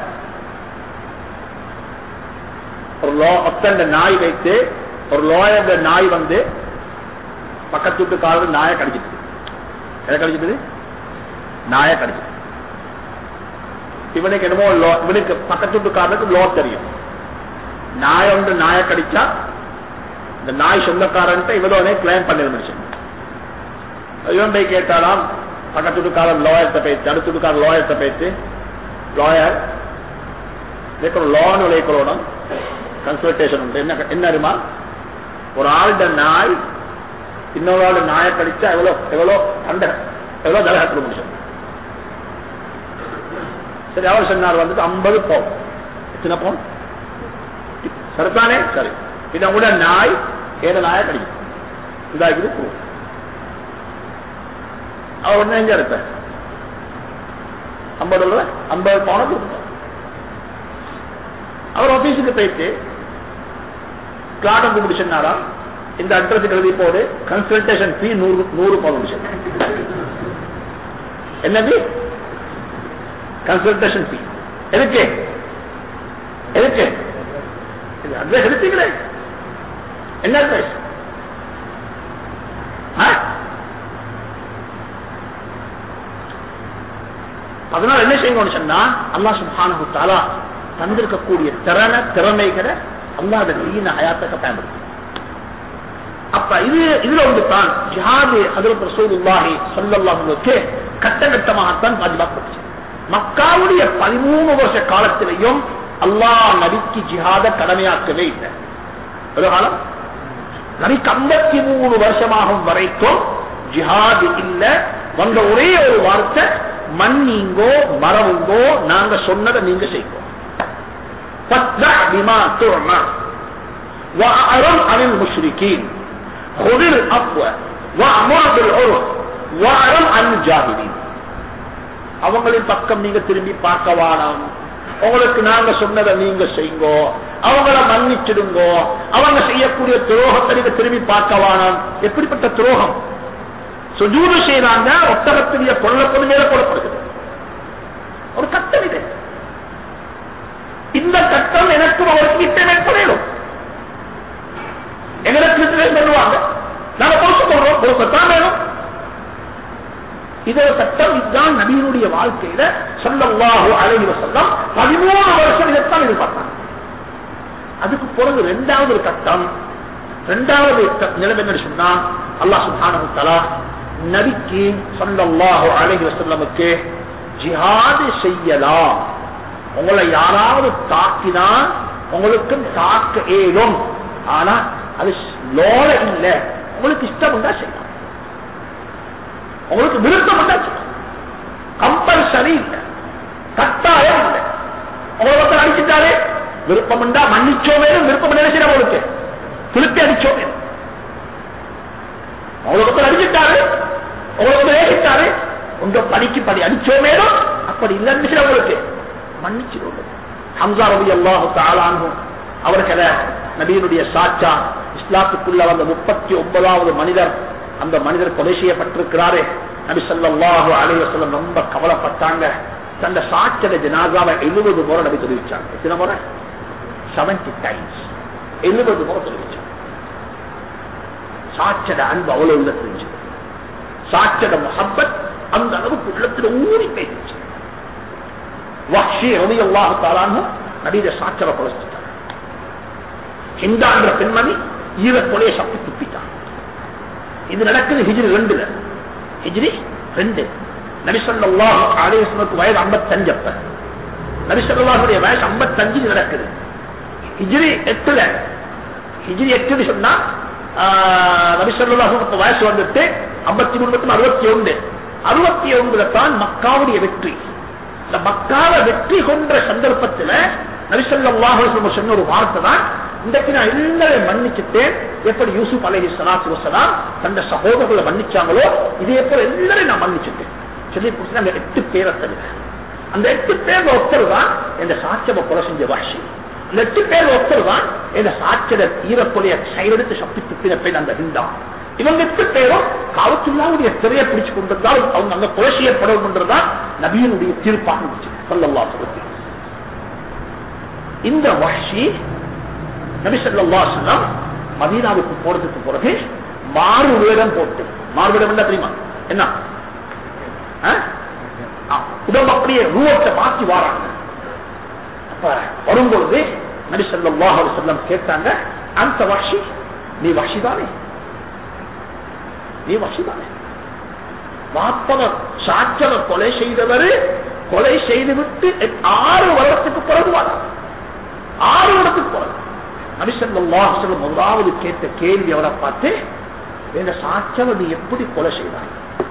ஒரு லோ ஒத்தண்ட நாய் வைத்து ஒரு லோயர் நாய் வந்து பக்கத்து வீட்டுக்காரர் நாயை கடிச்சிட்டு எதை கடிச்சிட்டு நாயை கடிச்சிட்டு இவனுக்கு என்னமோ law- இவனுக்கு பக்கத்து வீட்டுக்காரனுக்கு லோ தெரியும் நாய் ஒன்று நாயை கடிச்சா இந்த நாய் சொந்தக்காரன்ட்ட இவனோடனே கிளைம் பண்ணி மனுஷன் இவன் போய் கேட்டாலாம் பக்கத்து வீட்டுக்காரன் லோயர்கிட்ட போயிட்டு அடுத்த வீட்டுக்காரன் லோயர்கிட்ட போயிட்டு லாயர் லோன் உழைக்கிறோம் கன்சல்டேஷன் உண்டு என்ன என்ன அறிமா ஒரு ஆளுட நாய் இன்னொரு ஆள் நாயை கடிச்சா எவ்வளோ எவ்வளோ அந்த எவ்வளோ தலகத்துல முடிச்சோம் சரி அவர் சொன்னார் வந்துட்டு ஐம்பது பவுன் எத்தனை பவுன் சரிதானே சரி இதை கூட நாய் ஏத நாயை கடிக்கும் இதாக்குது proof. அவர் ஒண்ணு எங்க இருக்க ஐம்பது ரூபாய் ஐம்பது பவுனை கொடுத்தார் அவர் ஆபீஸுக்கு போயிட்டு கிளாடம் கூப்பிட்டு சொன்னாரா இந்த அட்ரஸுக்கு எழுதி போடு கன்சல்டேஷன் ஃபீ நூறு நூறு பவுன் சொன்னார் என்னது கன்சல்டேஷன் ஃபீ எதுக்கு எதுக்கு அட்ரஸ் எடுத்தீங்களே என்ன அட்ரஸ் அதனால என்ன செய்யணும்னு சொன்னா அல்லாஹ் சுப்ஹானஹு தஆலா தந்திருக்கக்கூடிய திறன திறமைகளை அல்லாஹ் தீன ஹயாத்துக்கு பயன்படுத்தும் அப்ப இது இதுல வந்து தான் ஜிஹாது ஹஜரத் ரசூலுல்லாஹி ஸல்லல்லாஹு அலைஹி வஸல்லம் கட்டகட்டமாகத்தான் பாதுகாக்கப்பட்டுச்சு மக்காவுடைய பதிமூணு வருஷ காலத்திலையும் அல்லாஹ் நபிக்கு ஜிஹாத கடமையாக்கவே இல்லை ஒரு காலம் நபிக்கு ஐம்பத்தி மூணு வருஷமாகும் வரைக்கும் ஜிஹாது இல்ல வந்த ஒரே ஒரு வார்த்தை மன்னிங்கோ மறவுங்கோ நாங்க சொன்னதை நீங்க செய்வோம் وأعرض عن المشركين خذ الأفو وأمر بالعرف وأعرض عن الجاهلين அவங்களின் பக்கம் நீங்க திரும்பி பார்க்க வேணாம் உங்களுக்கு நாங்க சொன்னதை நீங்க செய்யுங்கோ அவங்கள மன்னிச்சிடுங்கோ அவங்க செய்யக்கூடிய துரோகத்தை நீங்க திரும்பி பார்க்க வேணாம் எப்படிப்பட்ட துரோகம் சுஜூது செய்யறாங்க ஒட்டகத்துடைய கொள்ளப்பது மேல போடப்படுகிறது ஒரு கட்டம் இது இந்த கட்டம் எனக்கும் அவருக்கு இட்டே மேற்படும் எங்களுக்கு சொல்லுவாங்க நாங்க பொறுத்து போடுறோம் பொறுக்கத்தான் வேணும் இதே சட்டம் இதுதான் நபியினுடைய வாழ்க்கையில சொல்லவாஹு அழகி வசல்லம் பதிமூணு வருஷம் இதைத்தான் எதிர்பார்த்தாங்க அதுக்கு பிறகு இரண்டாவது ஒரு கட்டம் இரண்டாவது நிலைமை என்ன சொன்னா அல்லாஹ் சுப்ஹானஹு தஆலா நபிக்கு ஸல்லல்லாஹு அலைஹி வஸல்லமுக்கு ஜிஹாது செய்யலாம் உங்களை யாராவது தாக்கினா உங்களுக்கும் தாக்க ஏதும் ஆனா அது லோல இல்ல உங்களுக்கு இஷ்டம் உண்டா செய்யலாம் உங்களுக்கு விருப்பம் உண்டா செய்யலாம் கம்பல்சரி இல்ல கட்டாயம் இல்ல உங்களை ஒருத்தர் அடிச்சுட்டாரு விருப்பம் உண்டா மன்னிச்சோ வேணும் விருப்பம் நினைச்சிட உங்களுக்கு திருப்பி அடிச்சோ வேணும் உங்களுக்கு ஒருத்தர் அடிச்சுட்டாரு உங்களுக்கு ஏகிட்டாரு உங்க படிக்கு படி அடிச்சோ வேணும் அப்படி இல்லைன்னு உங்களுக்கு மன்னிச்சிடும் ஹம்சா ரவி அல்லாஹு தாளானும் அவர்களை நபியினுடைய சாச்சா இஸ்லாத்துக்குள்ள வந்த முப்பத்தி ஒன்பதாவது மனிதர் அந்த மனிதர் கொலை செய்யப்பட்டிருக்கிறாரு நபி ஸல்லல்லாஹு அலைஹி வஸல்லம் ரொம்ப கவலைப்பட்டாங்க தந்த சாட்சத ஜனாசாவை எழுபது முறை நபி தெரிவிச்சாங்க எத்தனை முறை செவன்டி டைம்ஸ் எழுபது முறை தெரிவிச்சாங்க சாட்சத அன்பு அவ்வளவு உள்ள தெரிஞ்சு சாட்சத முஹப்பத் அந்த அளவுக்கு உள்ளத்துல ஊறி போயிடுச்சு வஹ்ஷி ரலியல்லாஹு தஆலாஹு நபியில சாட்சத கொலைச்சிட்டாங்க ஹிந்தான்ற பெண்மணி ஈர கொலையை சப்பி துப்பிட்டான் இது நடக்குது ஹிஜ்ரி ரெண்டுல ஹிஜ்ரி ரெண்டு நபிசல்லாஹு அலையஸ்மக்கு வயது ஐம்பத்தஞ்சு அப்ப நபிசல்லாஹுடைய வயசு ஐம்பத்தஞ்சு நடக்குது ஹிஜ்ரி எட்டுல ஹிஜ்ரி எட்டுன்னு சொன்னா நபிசல்லாஹு வயசு வந்துட்டு ஐம்பத்தி மூணு மற்றும் அறுபத்தி ஒன்று அறுபத்தி ஒன்பதுல தான் மக்காவுடைய வெற்றி இந்த மக்காவை வெற்றி கொன்ற சந்தர்ப்பத்தில் நபிசல்லாஹு சொன்ன ஒரு வார்த்தை தான் இன்றைக்கு நான் எல்லாரையும் மன்னிச்சுட்டேன் எப்படி யூசுப் அலஹி சலாத்து வசலாம் தந்த சகோதரர்களை மன்னிச்சாங்களோ இதே போல எல்லாரையும் நான் மன்னிச்சுட்டேன் சொல்லி கொடுத்து அந்த எட்டு பேரை தவிர அந்த எட்டு பேர் ஒருத்தர் தான் இந்த சாட்சம கொலை செஞ்ச வாஷி அந்த எட்டு பேர் ஒருத்தர் தான் இந்த சாட்சத ஈரப்பொழிய செயலெடுத்து சக்தி துப்பின பெண் அந்த ஹிந்தா இவங்க எட்டு பேரும் காலத்துள்ளாவுடைய திரையை பிடிச்சு கொண்டிருந்தால் அவங்க அங்க கொலை செய்யப்படும் என்றுதான் நபியனுடைய தீர்ப்பாக இருந்துச்சு சொல்லல்லா சொல்லி இந்த வஷி நபிசல்லா சொல்லம் மதீனாவுக்கு போறதுக்கு பிறகு மாறு வேடம் போட்டு மாறு வேடம் என்ன தெரியுமா என்ன உடம்பு அப்படியே ரூபத்தை மாற்றி வாராங்க அப்ப வரும்பொழுது நபிசல்லாஹ் செல்லம் கேட்டாங்க அந்த வஷி நீ வஷிதானே நீ வஷிதானே வாப்பவர் சாட்சவ கொலை செய்தவர் கொலை செய்துவிட்டு ஆறு வருடத்துக்கு பிறகு வாரா ஆறு வருடத்துக்கு பிறகு நபிசல்லாஹ் முதலாவது கேட்ட கேள்வி அவரை பார்த்து இந்த சாட்சவ நீ எப்படி கொலை செய்தாய்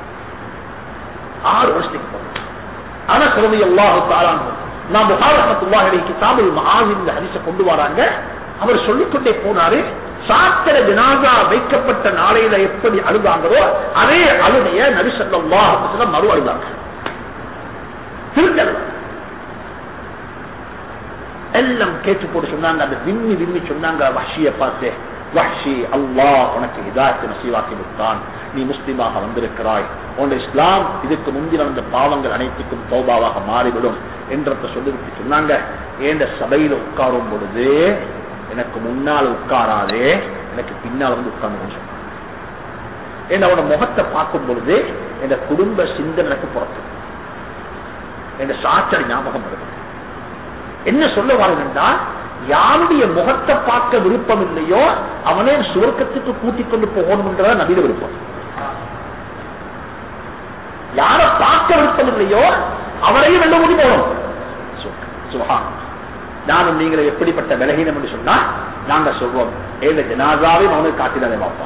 ஆறு வருஷத்துக்கு பிறகு ஆனா சிறந்த அல்லாஹு தாராங்க நான் முகாரத்துல்லாஹி கிதாபுல் மகாவின் ஹரிச கொண்டு வராங்க அவர் சொல்லிக்கொண்டே போனாரு சாத்திர ஜனாதா வைக்கப்பட்ட நாளையில எப்படி அழுதாங்களோ அதே அழுதைய நபிசல்லாஹ் மறு அழுதாங்க திருத்தல் எல்லாம் கேட்டு போட்டு சொன்னாங்க அந்த விம்மி விம்மி சொன்னாங்க வஷிய பார்த்து வஷி அல்லாஹ் உனக்கு இதாயத்தை நசீவாக்கி விட்டான் நீ முஸ்லீமாக வந்திருக்கிறாய் உன் இஸ்லாம் இதுக்கு முந்தின வந்த பாவங்கள் அனைத்துக்கும் தௌபாவாக மாறிவிடும் என்றத சொல்லிவிட்டு சொன்னாங்க ஏந்த சபையில உட்காரும் பொழுது எனக்கு முன்னால் உட்காராதே எனக்கு பின்னால் வந்து உட்கார்ந்து சொன்னாங்க ஏன் அவனோட முகத்தை பார்க்கும் பொழுது என் குடும்ப சிந்தனை எனக்கு புறத்து என் சாச்சடி ஞாபகம் வருது என்ன சொல்ல வாருங்கண்டா யாருடைய முகத்தை பார்க்க விருப்பம் இல்லையோ அவனே சுவர்க்கத்துக்கு கூட்டிக் கொண்டு போகணும்ன்றத நபியில விருப்பம் யார பார்க்க விருப்பம் இல்லையோ அவரையும் வெள்ள கூட்டி போகணும் சுகான் நானும் நீங்கள் எப்படிப்பட்ட விலகினம் என்று சொன்னா நாங்க சொல்வோம் ஏழு ஜனாதாவை அவனுக்கு காட்டினாரே பாப்பா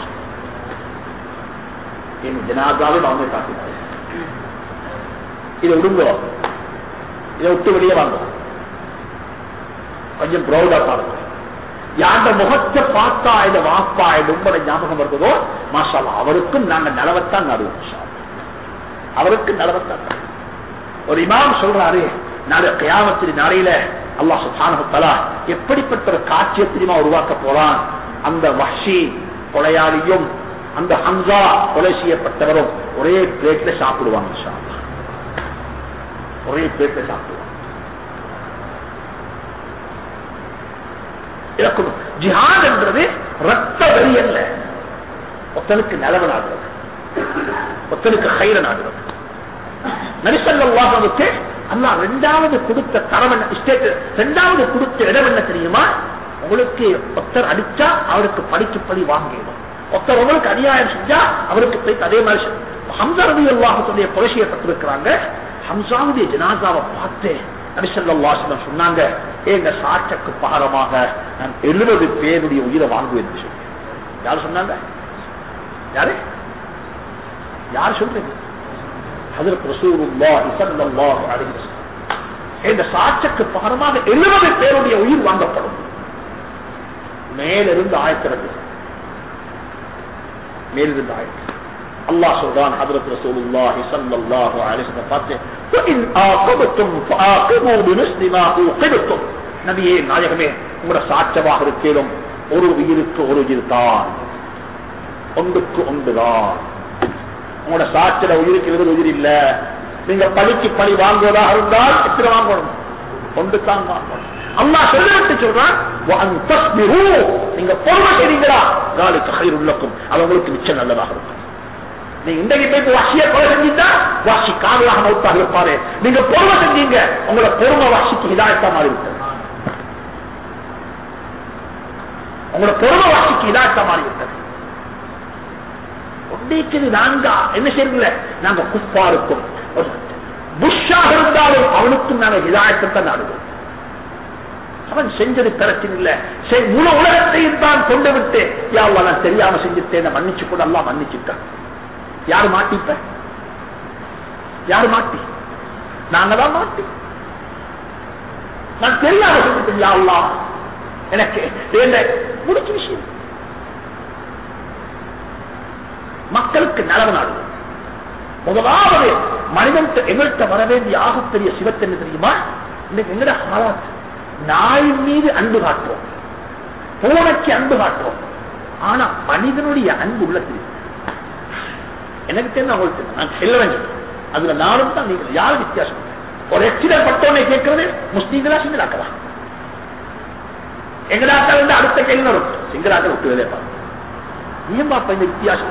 என் ஜனாதாவை அவனுக்கு காட்டினாரே இதை விடுங்கோ இதை விட்டு வெளியே வாங்குவோம் கொஞ்சம் ப்ரௌடா பாருங்க யாண்ட முகத்தை பார்த்தா இந்த வாப்பா இந்த உங்களை ஞாபகம் வருவதோ மாஷாலா அவருக்கும் நாங்க நலவத்தான் நடுவோம் அவருக்கு நலவத்தான் ஒரு இமாம் சொல்றாரு நாளை கயாமத்தின் நாளையில அல்லாஹ் சுபானு எப்படிப்பட்ட ஒரு காட்சியை தெரியுமா உருவாக்க போறான் அந்த வஷி கொலையாளியும் அந்த ஹம்சா கொலை செய்யப்பட்டவரும் ஒரே பிளேட்ல சாப்பிடுவாங்க இன்ஷா அல்லாஹ். ஒரே பிளேட்ல சாப்பிடுவாங்க இறக்கணும் ஜிஹாத் என்றது ரத்த வரி அல்ல ஒத்தனுக்கு நிலவு நாடுறது ஒத்தனுக்கு கயிற நாடுறது நரிசல்லாஹுக்கு அல்லாஹ் ரெண்டாவது கொடுத்த தரம் என்ன ஸ்டேட் ரெண்டாவது கொடுத்த இடம் என்ன தெரியுமா உங்களுக்கு ஒருத்தர் அடிச்சா அவருக்கு படிக்கு படி வாங்கிடும் ஒருத்தர் உங்களுக்கு அநியாயம் செஞ்சா அவருக்கு போய் அதே மாதிரி செய்~ ஹம்சா ரவி அல்லாஹத்துடைய கொலை செய்யப்பட்டிருக்கிறாங்க ஹம்சாவுடைய ஜனாசாவை பார்த்து நபிசல்லாஸ்லம் சொன்னாங்க எங்க சாட்சக்கு பாரமாக நான் எழுபது பேருடைய உயிரை வாங்குவேன் என்று சொல்லி யார் சொன்னாங்க யாரு யார் சொல்றீங்க ஹதரத் ரசூலுல்லாஹி ஸல்லல்லாஹு அலைஹி வஸல்லம் இந்த சாட்சக்கு பகரமாக எழுபது பேருடைய உயிர் வாங்கப்படும் மேலிருந்து ஆயத்திறது மேலிருந்து ஆயத்து அல்லாஹ் சொல்றான் ஹதரத் ரசூலுல்லாஹி ஸல்லல்லாஹு அலைஹி வஸல்லம் பார்த்து وَإِنْ آقَبْتُمْ فَآقِبُوا بِمِثْلِ مَا عُوقِبْتُمْ நபியே நாயகமே உங்களோட சாட்சமாக இருக்கேனும் ஒரு உயிருக்கு ஒரு உயிர் தான் ஒன்றுக்கு ஒன்றுதான் உங்களோட சாட்சியில உயிருக்கு இருபது உயிர் இல்ல நீங்க பழிக்கு பழி வாங்குவதாக இருந்தால் எத்தனை வாங்கணும் ஒன்று தான் வாங்கணும் அம்மா சொல்லிவிட்டு சொல்றான் "வஅன் தஸ்பிரு", நீங்க பொறுமை செய்றீங்களா நாளைக்கு கயிறு உள்ளக்கும் அது உங்களுக்கு மிச்சம் நல்லதாக இருக்கும் நீங்க இன்றைக்கு போய் வாசிய கொலை செஞ்சுட்டா வாசி காவலாக மௌத்தாக இருப்பாரு நீங்க பொறுமை செஞ்சீங்க உங்களோட பொறுமை வாசிக்கு இதாயத்தா மாறி விட்டது உங்களோட பொறுமை வாசிக்கு இதாயத்தா மாறி விட்டது ஒன்றைக்கு நாங்க என்ன செய்யல நாங்க குப்பாருக்கும் புஷ்ஷாக இருந்தாலும் அவனுக்கும் நாங்க இதாயத்தை தான் நாடுவோம் அவன் செஞ்சது பிரச்சனை இல்ல சரி, முழு உலகத்தையும் தான் கொண்டு விட்டு யாவா நான் தெரியாம செஞ்சுட்டேன் மன்னிச்சு கூட எல்லாம் மன்னிச்சுட்டான் யாரு மாட்டிப்ப யாரு மாட்டி நாங்க தான் மாட்டி நான் தெரியாம செஞ்சுட்டேன் யாவா எனக்கு என்ன முடிச்ச விஷயம் மக்களுக்கு நலவு நாடு முதலாவது மனிதன் எங்கள்கிட்ட வர வேண்டிய ஆகப்பெரிய சிவத்தை என்ன தெரியுமா இன்னைக்கு எங்கட ஹாலாத் நாயின் மீது அன்பு காட்டுறோம் பூனைக்கு அன்பு காட்டுறோம் ஆனா மனிதனுடைய அன்பு உள்ளத்தில் இருக்கு. எனக்கு தெரியும் உங்களுக்கு தெரியும். நான் செல்ல வேண்டும் அதுல நானும் தான் நீங்கள் யார் வித்தியாசம் ஒரு எச்சிடல் பட்டோனை கேட்கறது முஸ்லீம்களா சிங்களாக்கலாம் எங்கடாக்கள் வந்து அடுத்த கேள்வி வரும் சிங்களாக்கள் விட்டுவதே பாருங்க ஏன் பாப்பா இந்த வித்தியாசம்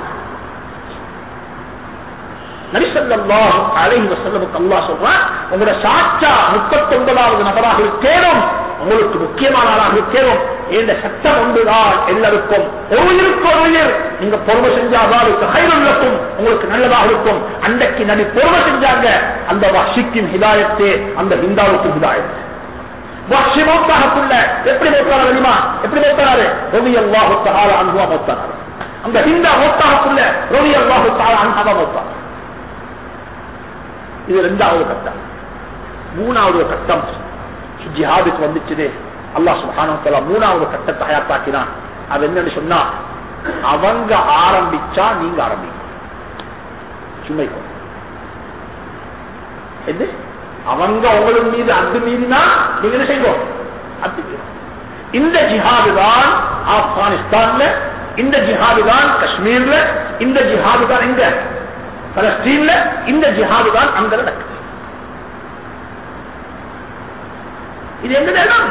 நரிசல்லாஹு அலைஹி வஸல்லமுக்கு அல்லாஹ் சொல்றான் உங்களோட சாட்சா 39வது நபராக இருக்கேனும் உங்களுக்கு முக்கியமான ஆளாக இருக்கேனும் இந்த சட்டம் ஒன்றுதான் எல்லாருக்கும் ஒரு உயிருக்கு ஒரு உயிர் நீங்க பொறுமை செஞ்சாதான் கைவல்லக்கும் உங்களுக்கு நல்லதாக இருக்கும் அன்றைக்கு நபி பொறுமை செஞ்சாங்க அந்த வஷிக்கின் ஹிதாயத்தே அந்த ஹிந்தாவுக்கும் ஹிதாயத்து வஷி மௌத்தாகக்குள்ள எப்படி மௌத்தாரா தெரியுமா எப்படி மௌத்தாரு ரவி அல்லாஹு தஆலா அன்ஹுவா மௌத்தாரு அந்த ஹிந்தா மௌத்தாகக்குள்ள ரவி அல்லாஹு தஆலா அன்ஹுவா மௌத்தாரு இது ரெண்டாவது கட்டம் மூணாவது கட்டம் ஜிஹாதுக்கு வந்துச்சுது அல்லாஹ் சுப்ஹானஹு வ தஆலா மூணாவது கட்டத்தை ஹயாத்தாக்கினான் அது என்னன்னு சொன்னா அவங்க ஆரம்பிச்சா நீங்க ஆரம்பிங்க சும்மைக்கோ எது அவங்க உங்களின் மீது அத்து மீறினா நீங்க என்ன செய்வோம் அத்து மீறும் இந்த ஜிஹாது தான் ஆப்கானிஸ்தான்ல இந்த ஜிஹாது தான் காஷ்மீர்ல இந்த ஜிஹாது தான் எங்க பலஸ்தீன்ல இந்த ஜிஹாது தான் அங்க நடக்குது இது எங்க இடம்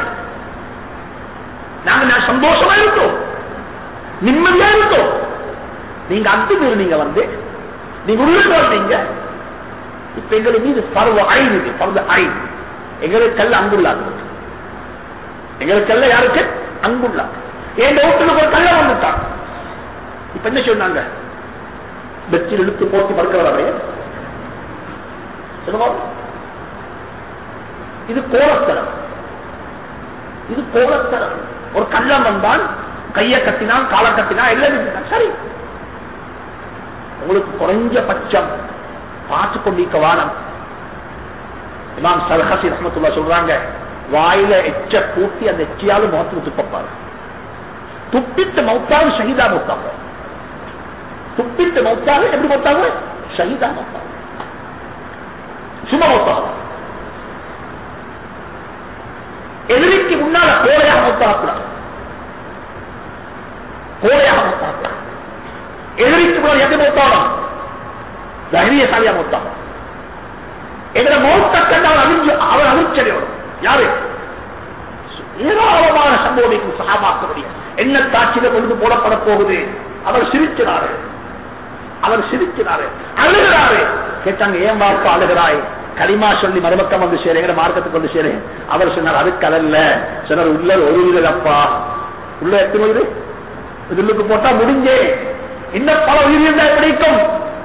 நாங்க நான் சந்தோஷமா இருக்கோம் நிம்மதியா இருக்கோம் நீங்க அத்து பேர் நீங்க வந்து நீங்க உள்ளுக்கு வந்தீங்க இப்ப எங்களுக்கு மீது பருவ ஐன் இது பருவ ஐன் எங்களுக்கு கல்ல அங்குள்ளாது எங்களுக்கு கல்ல யாருக்கு அங்குள்ளா என் வீட்டுக்கு ஒரு கல்ல வந்துட்டான் இப்ப என்ன சொன்னாங்க பெச்சில் இழுத்து போட்டு படுக்கிறவரே சொல்லுங்க இது கோலத்தனம் இது கோலத்தனம் ஒரு கள்ளம் வந்தான் கைய கட்டினான் காலை கட்டினான் எல்லாம் விட்டுட்டான். சரி உங்களுக்கு குறைஞ்சபட்சம் பார்த்து கொண்டிருக்க வானம் இமாம் சல்ஹசி ரஹமத்துல்லா சொல்றாங்க வாயில எச்ச கூட்டி அந்த எச்சியாலும் முகத்துக்கு துப்பப்பாரு துப்பிட்டு மௌத்தாவது ஷஹீதா மௌத்தாங்க துப்பிட்டு மௌத்தாக எப்படி மௌத்தாங்க ஷஹீதா மௌத்தாங்க சும்மா மௌத்தாக எதிரிக்கு முன்னால கோழையாக மௌத்தாகக்கூடாது கோழையாக மௌத்தாகக்கூடாது எதிரிக்கு முன்னால் எப்படி மௌத்தாகலாம் தைரியசாலியா மொத்தம் எங்களை மௌத்த கண்டால் அழிஞ்சு அவர் அழிச்சடையோடு யாரு ஏராளமான சம்பவம் சகாபாக்களுடைய என்ன காட்சியில கொண்டு போடப்பட போகுது அவர் சிரிக்கிறாரு அவர் சிரிக்கிறாரு அழுகிறாரு கேட்டாங்க ஏன் வாப்பா அழுகிறாய் களிமா சொல்லி மறுபக்கம் வந்து சேருங்கிற மார்க்கத்துக்கு வந்து சேரு அவர் சொன்னார் அதுக்கு அல்ல சொன்னார் உள்ள ஒரு வீரர் அப்பா உள்ள எத்தனை உயிர் இதுக்கு போட்டா முடிஞ்சே இன்னும் பல உயிர் இருந்தா பிடிக்கும்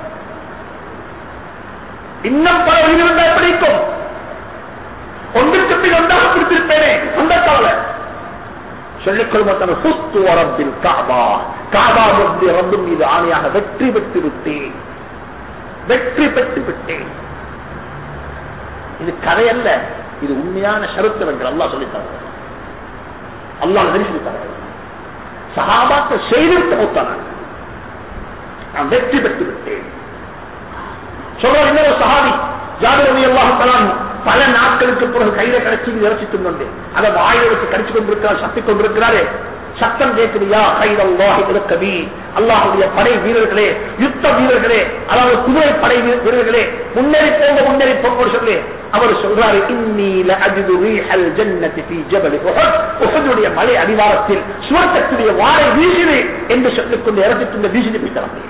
இன்னும் பல உயிர் இருந்தா பிடிக்கும் ஒன்றுக்கு பின் ஒன்றாக பிடித்திருப்பேனே அந்த கவலை சொல்லிக் கொள்வதன் சுஸ்து வரம்பில் காபா காபா வந்து ரப்பின் மீது ஆணையாக வெற்றி பெற்று விட்டேன் வெற்றி பெற்று விட்டேன் இது கதை அல்ல இது உண்மையான ஷருத்தவர்கள் அல்லா சொல்லித்தாங்க அல்லா சொல்லித்தாங்க சகாபாக்க செய்திருத்த மூத்தான நான் வெற்றி பெற்று விட்டேன் சொல்ற இன்னொரு சஹாபி ஜாபிரவி அல்லாஹ் தலான் பல நாட்களுக்கு பிறகு கையில கிடைச்சி இறைச்சி தின்னு அதை வாயில வச்சு கடிச்சு கொண்டிருக்கிறார் சத்தி கொண்டிருக்கிறாரே சத்தம் கேட்குறியா கைதல்லாஹி கவி அல்லாஹுடைய படை வீரர்களே யுத்த வீரர்களே அதாவது குதிரை படை வீரர்களே முன்னேறி போங்க முன்னேறி போங்க சொல்லி அவர் சொல்றாரு இன்னீல அஜிது ரீஹல் ஜன்னதி ஃபீ ஜபல் உஹத் உஹதுடைய மலை அடிவாரத்தில் சுவர்க்கத்துடைய வாரை வீசுது என்று சொல்லிக்கொண்டு இறக்கி கொண்டு வீசிட்டு போயிட்டாங்க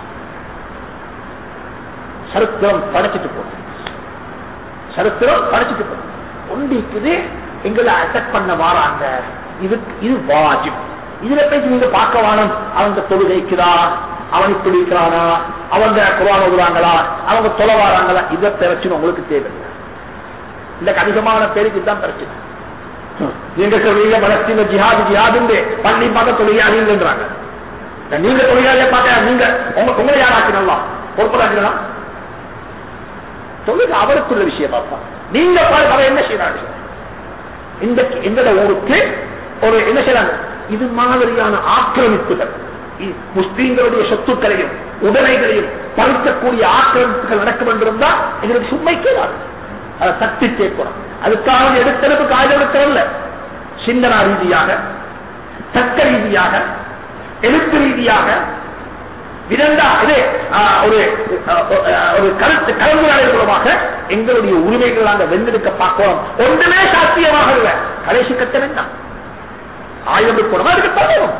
சரித்திரம் படைச்சிட்டு போகுது சரித்திரம் படைச்சிட்டு போகுது ஒண்டிக்குது எங்களை அட்டாக் பண்ண வாராங்க இது இது வாஜிப் இதுல போய் நீங்க பார்க்க வேணும் அவங்க தொழுகைக்குதா அவன் இப்படி இருக்கிறானா அவங்க குரான் ஓதுறாங்களா அவங்க தொலை வாராங்களா இத பிரச்சனை உங்களுக்கு தேவையில்லை இந்த அதிகமான பேருக்கு தான் பிரச்சனை நீங்க சொல்றீங்க பலஸ்தீன ஜிஹாது ஜிஹாது பள்ளி பார்க்க தொழிலாளின்றாங்க நீங்க தொழிலாளிய பார்க்க நீங்க உங்க உங்களை யாராக்கினலாம் பொறுப்பதாக்கலாம் தொழில் அவருக்குள்ள விஷயம் பார்ப்பா நீங்க அவர் என்ன செய்யறாங்க இந்த எங்கட ஊருக்கு ஒரு என்ன செய்யறாங்க இது மாதிரியான ஆக்கிரமிப்புகள் முஸ்லீம்களுடைய சொத்துக்களையும் உடலைகளையும் பறிக்கக்கூடிய ஆக்கிரமிப்புகள் நடக்கும் என்றிருந்தா எங்களுக்கு சும்மை கேளாது அதை தட்டி கேட்கணும் அதுக்காக எடுத்தெடுப்பு காய்ச்சல் எடுக்கிறல்ல சிந்தனா ரீதியாக தக்க ரீதியாக எழுத்து ரீதியாக இரண்டா இது ஒரு ஒரு கருத்து கலந்துரையாடல் மூலமாக எங்களுடைய உரிமைகள் நாங்கள் வென்றெடுக்க பார்க்கிறோம் ஒன்றுமே சாத்தியமாக இல்லை கடைசி கட்ட வேண்டாம் ஆயுதம் போனோம் அதுக்கு தரணும்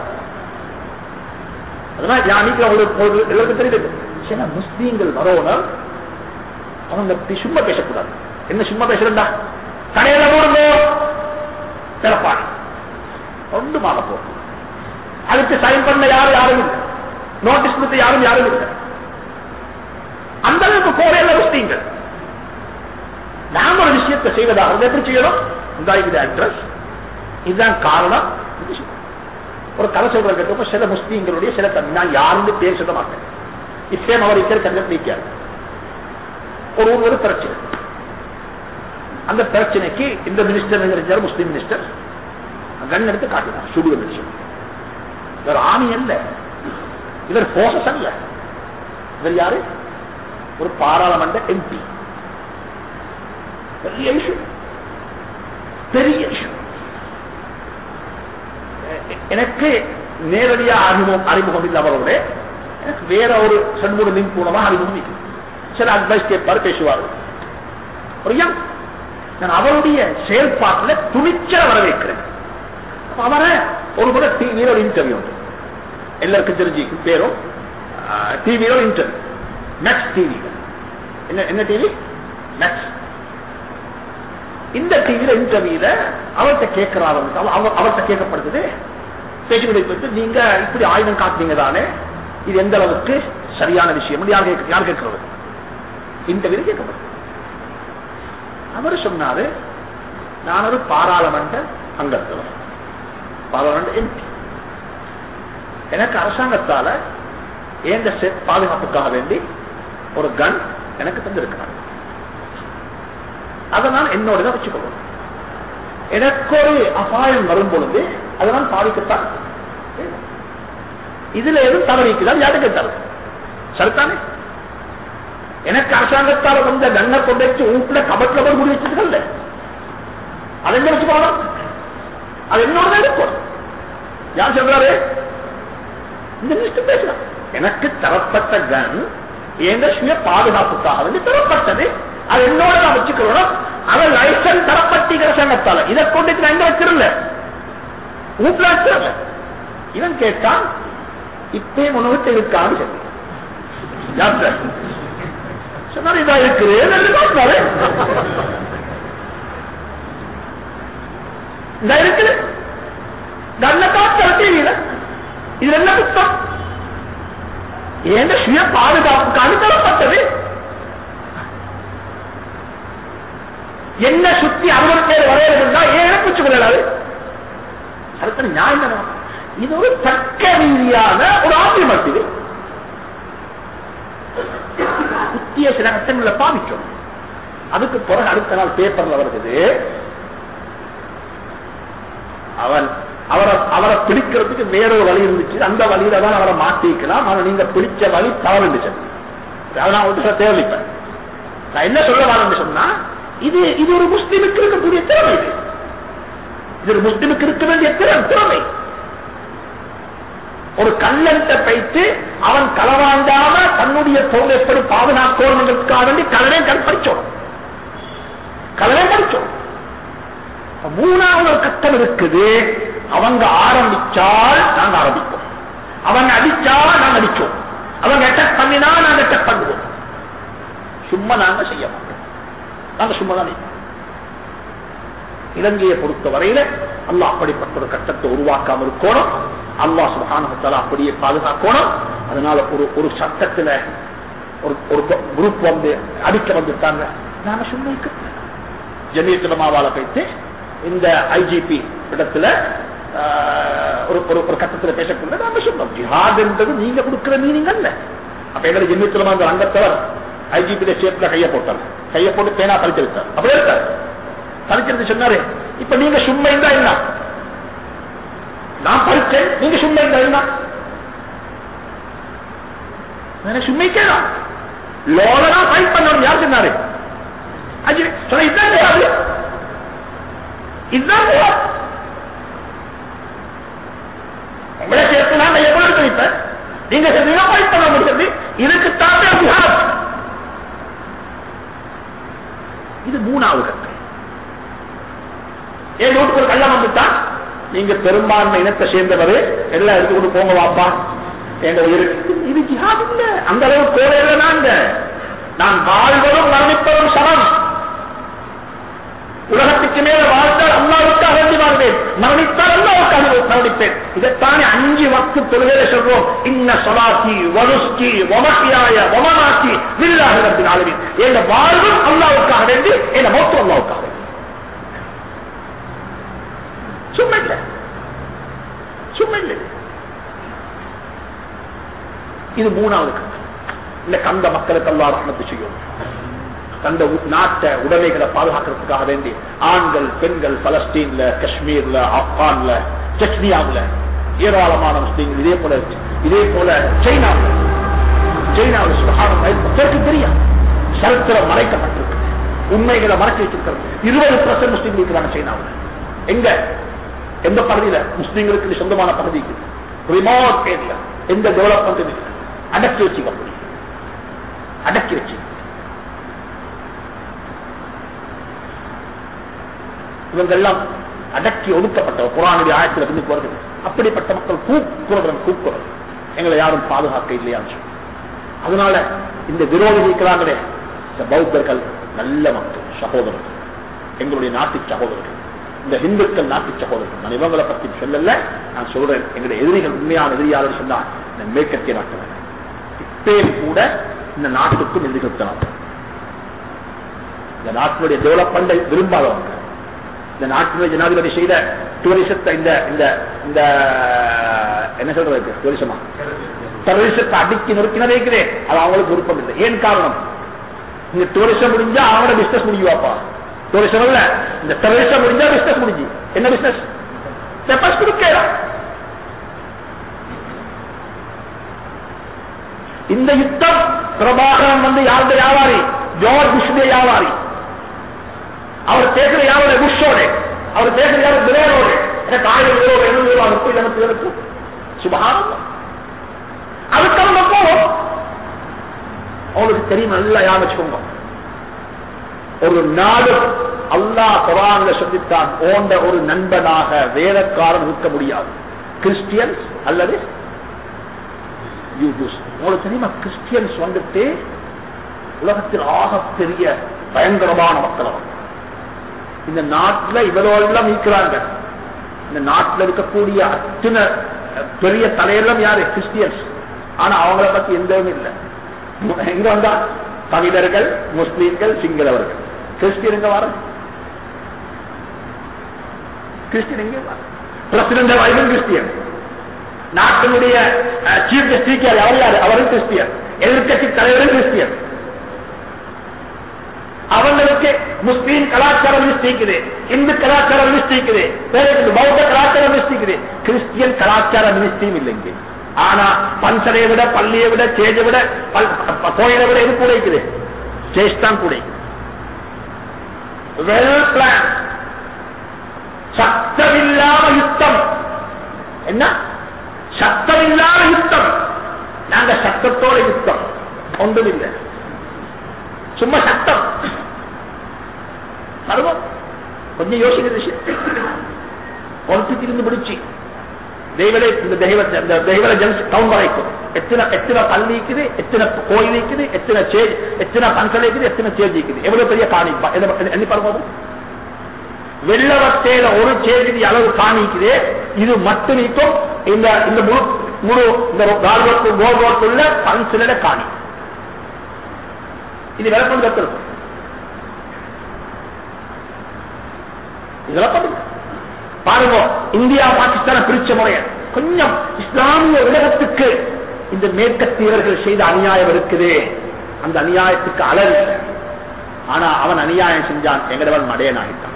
அதனால யானிக்கு அவங்களுக்கு எல்லாருக்கும் தெரியுது சில முஸ்லீம்கள் வரணும் அவங்க சும்மா பேசக்கூடாது என்ன சும்மா பேசுறா கடையில போடுங்க திறப்பாங்க ஒன்றுமாக போகும் அதுக்கு சைன் பண்ண யாரும் யாரும் இல்லை நோட்டீஸ் கொடுத்த யாரும் யாரும் இல்லை அந்த அளவுக்கு கோரையில முஸ்லீம்கள் நாம ஒரு விஷயத்தை செய்வதாக எப்படி செய்யணும் இந்த அட்ரஸ் இதுதான் காரணம் ஒரு கதை சொல்ற கேட்டப்ப சில முஸ்லீம்களுடைய சில தன்மை நான் யாருன்னு பேர் சொல்ல மாட்டேன் இஸ்லாம் அவர் இருக்கிற தங்க பிடிக்காது ஒரு ஒரு பிரச்சனை அந்த பிரச்சனைக்கு இந்த மினிஸ்டர் இருந்தார் முஸ்லீம் மினிஸ்டர் கண் எடுத்து காட்டினார் சுடுவ மினிஸ்டர் இவர் ஆமி அல்ல இவர் போசஸ் அல்ல இவர் யாரு ஒரு பாராளுமன்ற எம்பி பெரிய இஷ்யூ பெரிய இஷ்யூ எனக்கு நேரடியா அறிமுகம் அறிமுகம் இல்லை அவரோட எனக்கு வேற ஒரு சண்முக லிங்க் மூலமா அறிமுகம் இல்லை சில அட்வைஸ் கேட்பாரு பேசுவார் ஒரு யங் நான் அவருடைய செயல்பாட்டில் துணிச்சல வரவேற்கிறேன் அவரை ஒரு முறை டிவியில் ஒரு இன்டர்வியூ உண்டு எல்லாருக்கும் தெரிஞ்சு பேரும் டிவியில் ஒரு இன்டர்வியூ மேக்ஸ் டிவி என்ன என்ன டிவி மேக்ஸ் இந்த டிவியில இன்டர்வியூல அவர்கிட்ட கேட்கிறாரு அவர்கிட்ட கேட்கப்படுது பேசிக்கிட்டு நீங்க இப்படி ஆயுதம் காட்டுறீங்க தானே இது எந்த அளவுக்கு சரியான விஷயம் யார் கேட்க யார் கேட்கிறது இன்டர்வியூ கேட்கப்படுது அவர் சொன்னாரு நான் ஒரு பாராளுமன்ற அங்கத்தவர் பாராளுமன்ற எம்பி எனக்கு அரசாங்கத்தால ஏந்த பாதுகாப்புக்காக வேண்டி ஒரு கன் எனக்கு தந்திருக்கிறாங்க அதை நான் என்னோட தான் வச்சுக்கொள்ளும் எனக்கு ஒரு அபாயம் வரும் பொழுது அதை நான் பாதிக்கத்தான் இதுல எதுவும் தவறிக்குதான் யாரு கேட்டாரு சரித்தானே எனக்கு அரசாங்கத்தால் வந்த கண்ணை கொண்டு வச்சு ஊப்புல கபட்ல போய் முடி வச்சிருக்கல அதை எங்க வச்சு போகலாம் அது என்னோட இருக்கும் யார் சொல்றாரு இந்த மினிஸ்டர் பேசலாம் எனக்கு தரப்பட்ட கன் எந்த சுய பாதுகாப்புக்காக வந்து பெறப்பட்டது அது என்னோட நான் வச்சுக்கிறோம் அவன் லைசன்ஸ் தரப்பட்டிக்கிற சங்கத்தால இதை கொண்டு நான் எங்க வச்சிருந்த வீட்டுல வச்சிருந்த இவன் கேட்டான் இப்பே உணவு இருக்கான்னு சொல்லி யார்கிட்ட? சொன்னாரு இதா இருக்குது என்று பார்த்தாரு. இதா இருக்குது நல்ல காத்தல் டிவியில இது என்ன புத்தம் ஏன் சுய பாதுகாப்புக்காக தரப்பட்டது என்ன சுத்தி அறுபது பேர் வரையிறதுன்னா ஏன் பிடிச்சு கொள்ளலாது அடுத்த நியாயம் தானே? இது ஒரு தக்க ரீதியான ஒரு ஆர்குமெண்ட் இது புத்திய சில கட்டங்களை பாவிக்கும் அதுக்கு பிறகு அடுத்த நாள் பேப்பர்ல வருது அவன் அவரை அவரை பிடிக்கிறதுக்கு வேறொரு வழி இருந்துச்சு அந்த வழியில தான் அவரை மாட்டிக்கலாம் ஆனா நீங்க பிடிச்ச வழி தவறுச்சு அதை நான் ஒரு தேவைப்பேன் நான் என்ன சொல்ல வரேன்னு சொன்னா இது இது ஒரு முஸ்லிமுக்கு இருக்கக்கூடிய திறமை இது இது ஒரு முஸ்லிமுக்கு இருக்க வேண்டிய திறன் திறமை ஒரு கல்லன்ட்ட பைத்து அவன் களவாண்டாம தன்னுடைய பொருள் எப்படி பாதுகாக்கணுங்கிறதுக்காக வேண்டி கலனை கண் படிச்சோம் கலனை படிச்சோம் மூணாவது ஒரு கட்டம் இருக்குது அவங்க ஆரம்பிச்சால் நாங்க ஆரம்பிப்போம் அவங்க அடிச்சா நாங்க அடிச்சோம் அவங்க அட்டாக் பண்ணினா நாங்க அட்டாக் பண்ணுவோம் சும்மா நாங்க செய்ய மாட்டோம் நாங்க சும்மா தான் நிற்போம். இலங்கையை பொறுத்த வரையில அல்லாஹ் அப்படிப்பட்ட ஒரு கட்டத்தை உருவாக்காம இருக்கணும் அல்லாஹ் சுபானத்தால அப்படியே பாதுகாக்கணும் அதனால ஒரு ஒரு சட்டத்துல ஒரு ஒரு குரூப் வந்து அடிக்க வந்துட்டாங்க நாம சும்மா இருக்க ஜமியத்துலமாவால போயிட்டு இந்த ஐஜிபி இடத்துல ஆஹ், ஒரு ஒரு ஒரு கட்டத்துல பேசக்கூடிய நாம சொன்னோம் ஜிஹாத் என்பது நீங்க கொடுக்கிற மீனிங் அல்ல அப்ப எங்களை ஜமியத்துலமா அந்த அங்கத்தவர் ஐஜிபி சேப்ல கைய போட்டார் கைய போட்டு பேனா பறிச்சிருக்கார் அப்படியே இருக்கார் பறிக்கிறது சொன்னாரு இப்ப நீங்க சும்மா இருந்தா என்ன நான் பறிச்சேன் நீங்க சும்மா இருந்தா என்ன நான் சும்மைக்கலாம் லோல தான் ஃபைட் பண்ணணும் யார் சொன்னாரு அஜி சொன்ன இதுதான் ஜிஹாது. இதுதான் ஜிஹாத். உங்களை சேர்த்து நான் எவ்வளவு கழிப்பேன் நீங்க செஞ்சீங்க ஃபைட் பண்ண முடியாது இதுக்கு தானே ஜிஹாத் இது மூணாவது கட்டம் ஏன் வீட்டுக்கு ஒரு கல்யாணம் வந்துட்டா நீங்க பெரும்பான்மை இனத்தை சேர்ந்தவர் எல்லாம் எடுத்துக்கொண்டு போங்க வாப்பா எங்க உயிருக்கு இது ஜிஹாத் இல்ல அந்த அளவு கோரையில நாங்க நான் வாழ்வதும் மரணிப்பதும் சமம் உலகத்துக்கு மேல வாழ்ந்தால் அல்லாவுக்காக வேண்டி வாழ்வேன் மரணித்தால் அல்லாவுக்காக மரணிப்பேன் இதைத்தானே அஞ்சு வக்கு தொழுகையில சொல்றோம் இன்ன சொலாத்தி வலுஸ்கி ஒமக்கியாய ஒமனாக்கி வில்லாகிரத்தின் ஆளுவின் எங்க வாழ்வும் அல்லாவுக்காக வேண்டி எங்க மௌத்தும் அல்லாவுக்காக வேண்டி சும்மா இல்ல சும்மா இல்ல இது மூணாவது கட்டம் இந்த கந்த மக்களுக்கு அல்லா ரஹ்மத்து செய்யும் தந்த நாட்டை உடைமைகளை பாதுகாக்கிறதுக்காக வேண்டி ஆண்கள் பெண்கள் பலஸ்தீன்ல காஷ்மீர்ல ஆப்கான்ல செச்னியாவுல ஏராளமான முஸ்லீம்கள் இதே போல இருக்கு. இதே போல சைனாவில் சைனாவில் சுகாதாரம் மக்களுக்கு தெரியும் சரித்திரம் மறைக்கப்பட்டிருக்கு உண்மைகளை மறைச்சு வச்சிருக்கிறது இருபது பர்சன்ட் முஸ்லீம் இருக்கிறாங்க சைனாவில் எங்க எந்த பகுதியில முஸ்லீம்களுக்கு சொந்தமான பகுதிக்கு ரிமோட் ஏரியா எந்த டெவலப்மெண்ட் இல்லை அடக்கி வச்சுக்க முடியும் அடக்கி வச்சு இவங்க எல்லாம் அடக்கி ஒடுக்கப்பட்ட குரானுடைய ஆயத்தில் பின்னுக்கு வருது அப்படிப்பட்ட மக்கள் கூக்குறவன் கூக்குறது எங்களை யாரும் பாதுகாக்க இல்லையான்னு சொல்லி. அதனால இந்த விரோதி இருக்கிறாங்களே இந்த பௌத்தர்கள் நல்ல மக்கள் சகோதரர்கள் எங்களுடைய நாட்டு சகோதரர்கள் இந்த இந்துக்கள் நாட்டு சகோதரர்கள் நான் இவங்களை பத்தி சொல்லல நான் சொல்றேன் எங்களுடைய எதிரிகள் உண்மையான எதிரியாளர் சொன்னா இந்த மேற்கத்திய நாட்டு இப்பயும் கூட இந்த நாட்டுக்கும் எதிர்கத்த நாட்டு இந்த நாட்டினுடைய டெவலப்மெண்டை விரும்பாதவங்க இந்த நாட்டினுடைய ஜனாதிபதி செய்த டூரிசத்தை இந்த இந்த இந்த என்ன சொல்றது டூரிசமா டெரரிசத்தை அடிக்கி நொறுக்கினதே இருக்கிறே அது அவங்களுக்கு விருப்பம் இல்லை ஏன் காரணம் இந்த டூரிசம் முடிஞ்சா அவங்களோட பிசினஸ் முடியுவாப்பா டூரிசம் இல்ல இந்த டெரரிசம் முடிஞ்சா பிசினஸ் முடிஞ்சு என்ன பிசினஸ் செப்பஸ் கொடுக்கலாம் இந்த யுத்தம் பிரபாகரன் வந்து யாருடைய வியாபாரி ஜோர்ஜ் புஷ்டைய வியாபாரி அவர் பேசுற யாரோட புஷோட அவர் பேசுற யாரும் திரேரோட எனக்கு ஆயிரம் ரூபா எழுநூறு ரூபா முப்பது எனக்கு இருக்கும் சுபகாரம் அதுக்கு நம்ம போவோம் உங்களுக்கு தெரியும் நல்லா ஞாபகம் வச்சுக்கோங்க ஒரு நாடு அல்லாஹ் குரான்ல சொல்லித்தான் ஓண்ட ஒரு நண்பனாக வேலைக்காரன் இருக்க முடியாது கிறிஸ்டியன்ஸ் அல்லது யூதூஸ் உங்களுக்கு தெரியுமா கிறிஸ்டியன்ஸ் வந்துட்டு உலகத்தில் ஆகப்பெரிய பயங்கரமான மக்கள் அவங்க இந்த நாட்டுல இவ்வளவு எல்லாம் இருக்கிறாங்க இந்த நாட்டுல இருக்கக்கூடிய அத்தனை பெரிய தலையெல்லாம் யாரு கிறிஸ்டியன்ஸ் ஆனா அவங்கள பத்தி எந்தவும் இல்லை எங்க வந்தா தமிழர்கள் முஸ்லீம்கள் சிங்களவர்கள் கிறிஸ்டியன் எங்க வர கிறிஸ்டியன் எங்க பிரசிடண்ட் அவரும் கிறிஸ்டியன் நாட்டினுடைய சீஃப் ஜஸ்டிஸ் அவர் யாரு அவரும் கிறிஸ்டியன் எதிர்கட்சி தலைவரும் கிறிஸ்டியன் அவங்களுக்கு முஸ்லீம் கலாச்சாரம் நிச்சயிக்குது இந்து கலாச்சாரம் நிச்சயிக்குது பௌத்த கலாச்சாரம் நிச்சயிக்குது கிறிஸ்டியன் கலாச்சாரம் நிச்சயம் இல்லைங்க ஆனா பன்சரை விட பள்ளியை விட சேஜை விட கோயிலை விட எது கூட இருக்குது சேஷ் தான் கூட வெல் பிளான் சத்தமில்லாம யுத்தம் என்ன சத்தமில்லாத யுத்தம் நாங்க சத்தத்தோட யுத்தம் ஒன்றும் இல்லை சும்மா சத்தம் சர்வம் கொஞ்சம் யோசிக்கிற விஷயம் ஒன்றுத்திருந்து முடிச்சு தெய்வலை இந்த தெய்வத்தை இந்த தெய்வல ஜங்ஸ் டவுன் வரைக்கும் எத்தனை எத்தனை பள்ளி இருக்குது எத்தனை கோயில் இருக்குது எத்தனை சேஜ் எத்தனை பன்சலை இருக்குது எத்தனை சேஜ் இருக்குது எவ்வளவு பெரிய காணி எண்ணி பார்க்கும்போது வெள்ளவத்தையில ஒரு சேஜி அளவு காணிக்குது இது மட்டும் நீக்கும் இந்த இந்த முழு முழு இந்த கால்வத்து கோல்வத்துள்ள பன்சில காணி இது விளக்கம் கத்திருக்கும் இதெல்லாம் பண்ணுங்க பாருங்க இந்தியா பாகிஸ்தான பிரிச்ச முறைய கொஞ்சம் இஸ்லாமிய உலகத்துக்கு இந்த மேற்கத்தியவர்கள் செய்த அநியாயம் இருக்குது அந்த அநியாயத்துக்கு அளவு இல்லை. ஆனா அவன் அநியாயம் செஞ்சான் எங்கடவன் மடையன் ஆகிட்டான்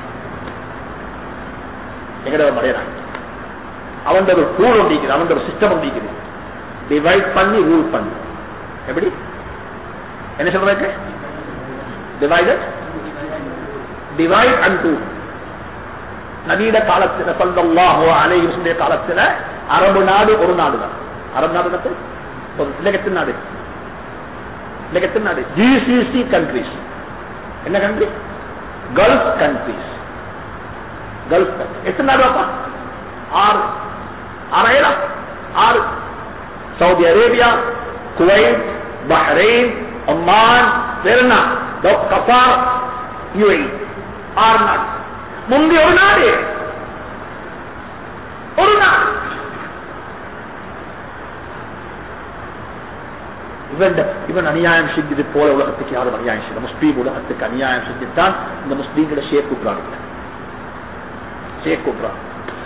எங்கடவன் மடையன் ஆகிட்டான் அவன் ஒரு ரூல் ஒண்டிக்குது அவன் ஒரு சிஸ்டம் ஒண்டிக்குது டிவைட் பண்ணி ரூல் பண்ணு எப்படி என்ன சொல்றதுக்கு டிவைடட் டிவைட் அண்ட் ரூல் நவீன காலத்துல சொல்லல்லாஹோ அலையுடைய காலத்துல அரபு நாடு ஒரு நாடு தான் அரபு நாடு வந்து ஒரு இலக்கத்தின் நாடு இலக்கத்தின் நாடு ஜிசிசி கண்ட்ரிஸ் என்ன country gulf countries gulf country எத்தனை நாடு அப்பா ஆறு ஆறாயிரம் ஆறு Saudi Arabia Kuwait Bahrain Oman வேற என்ன கத்தார் யுஏ ஆறு நாடு முந்தைய ஒரு நாடு ஒரு நாடு இவன் இவன் அநியாயம் செஞ்சது போல உலகத்துக்கு யாரும் அநியாயம் செய்யல முஸ்லீம் உலகத்துக்கு அநியாயம் செஞ்சுத்தான் இந்த முஸ்லீம்களை சேர்க்கூட்டுறாங்க சேர்க்கூட்டுறாங்க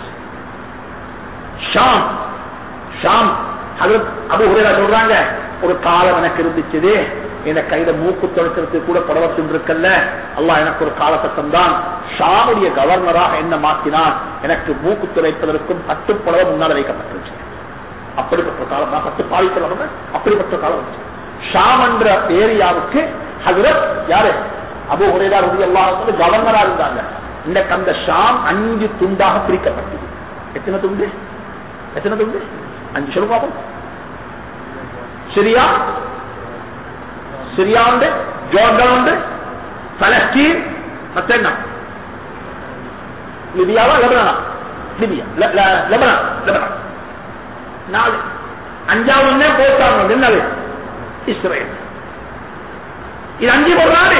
ஷாம் ஷாம் ஹஜரத் அபு ஹுரேரா சொல்றாங்க ஒரு காலம் எனக்கு இருந்துச்சு என் கையில மூக்கு தொடுக்கிறதுக்கு கூட புடவை தின்றிருக்கல்ல அல்லாஹ் எனக்கு ஒரு காலத்தை தந்தான் ஷாமுடைய கவர்னராக என்ன மாற்றினான் எனக்கு மூக்கு துளைப்பதற்கும் பத்து புடவை முன்னால் வைக்கப்பட்டிருச்சு அப்படிப்பட்ட காலம் தான் பத்து பாதிக்கலாம் அப்படிப்பட்ட காலம் வந்துச்சு ஷாம் என்ற ஏரியாவுக்கு ஹஜரத் யாரு அபு ஹுரேரா ரதி அல்லாஹ் கவர்னரா இருந்தாங்க இன்னைக்கு அந்த ஷாம் அஞ்சு துண்டாக பிரிக்கப்பட்டது எத்தனை துண்டு எத்தனை துண்டு அஞ்சு சொல்லு பாப்போம் சிரியா சிரியா உண்டு ஜோர்டன் உண்டு பலஸ்தீன் மத்த என்ன லிபியாவா லெபனானா லிபியா லெபனான் லெபனான் நாலு அஞ்சாவது போட்டாங்க என்னது இஸ்ரேல் இது அஞ்சு ஒரு நாடு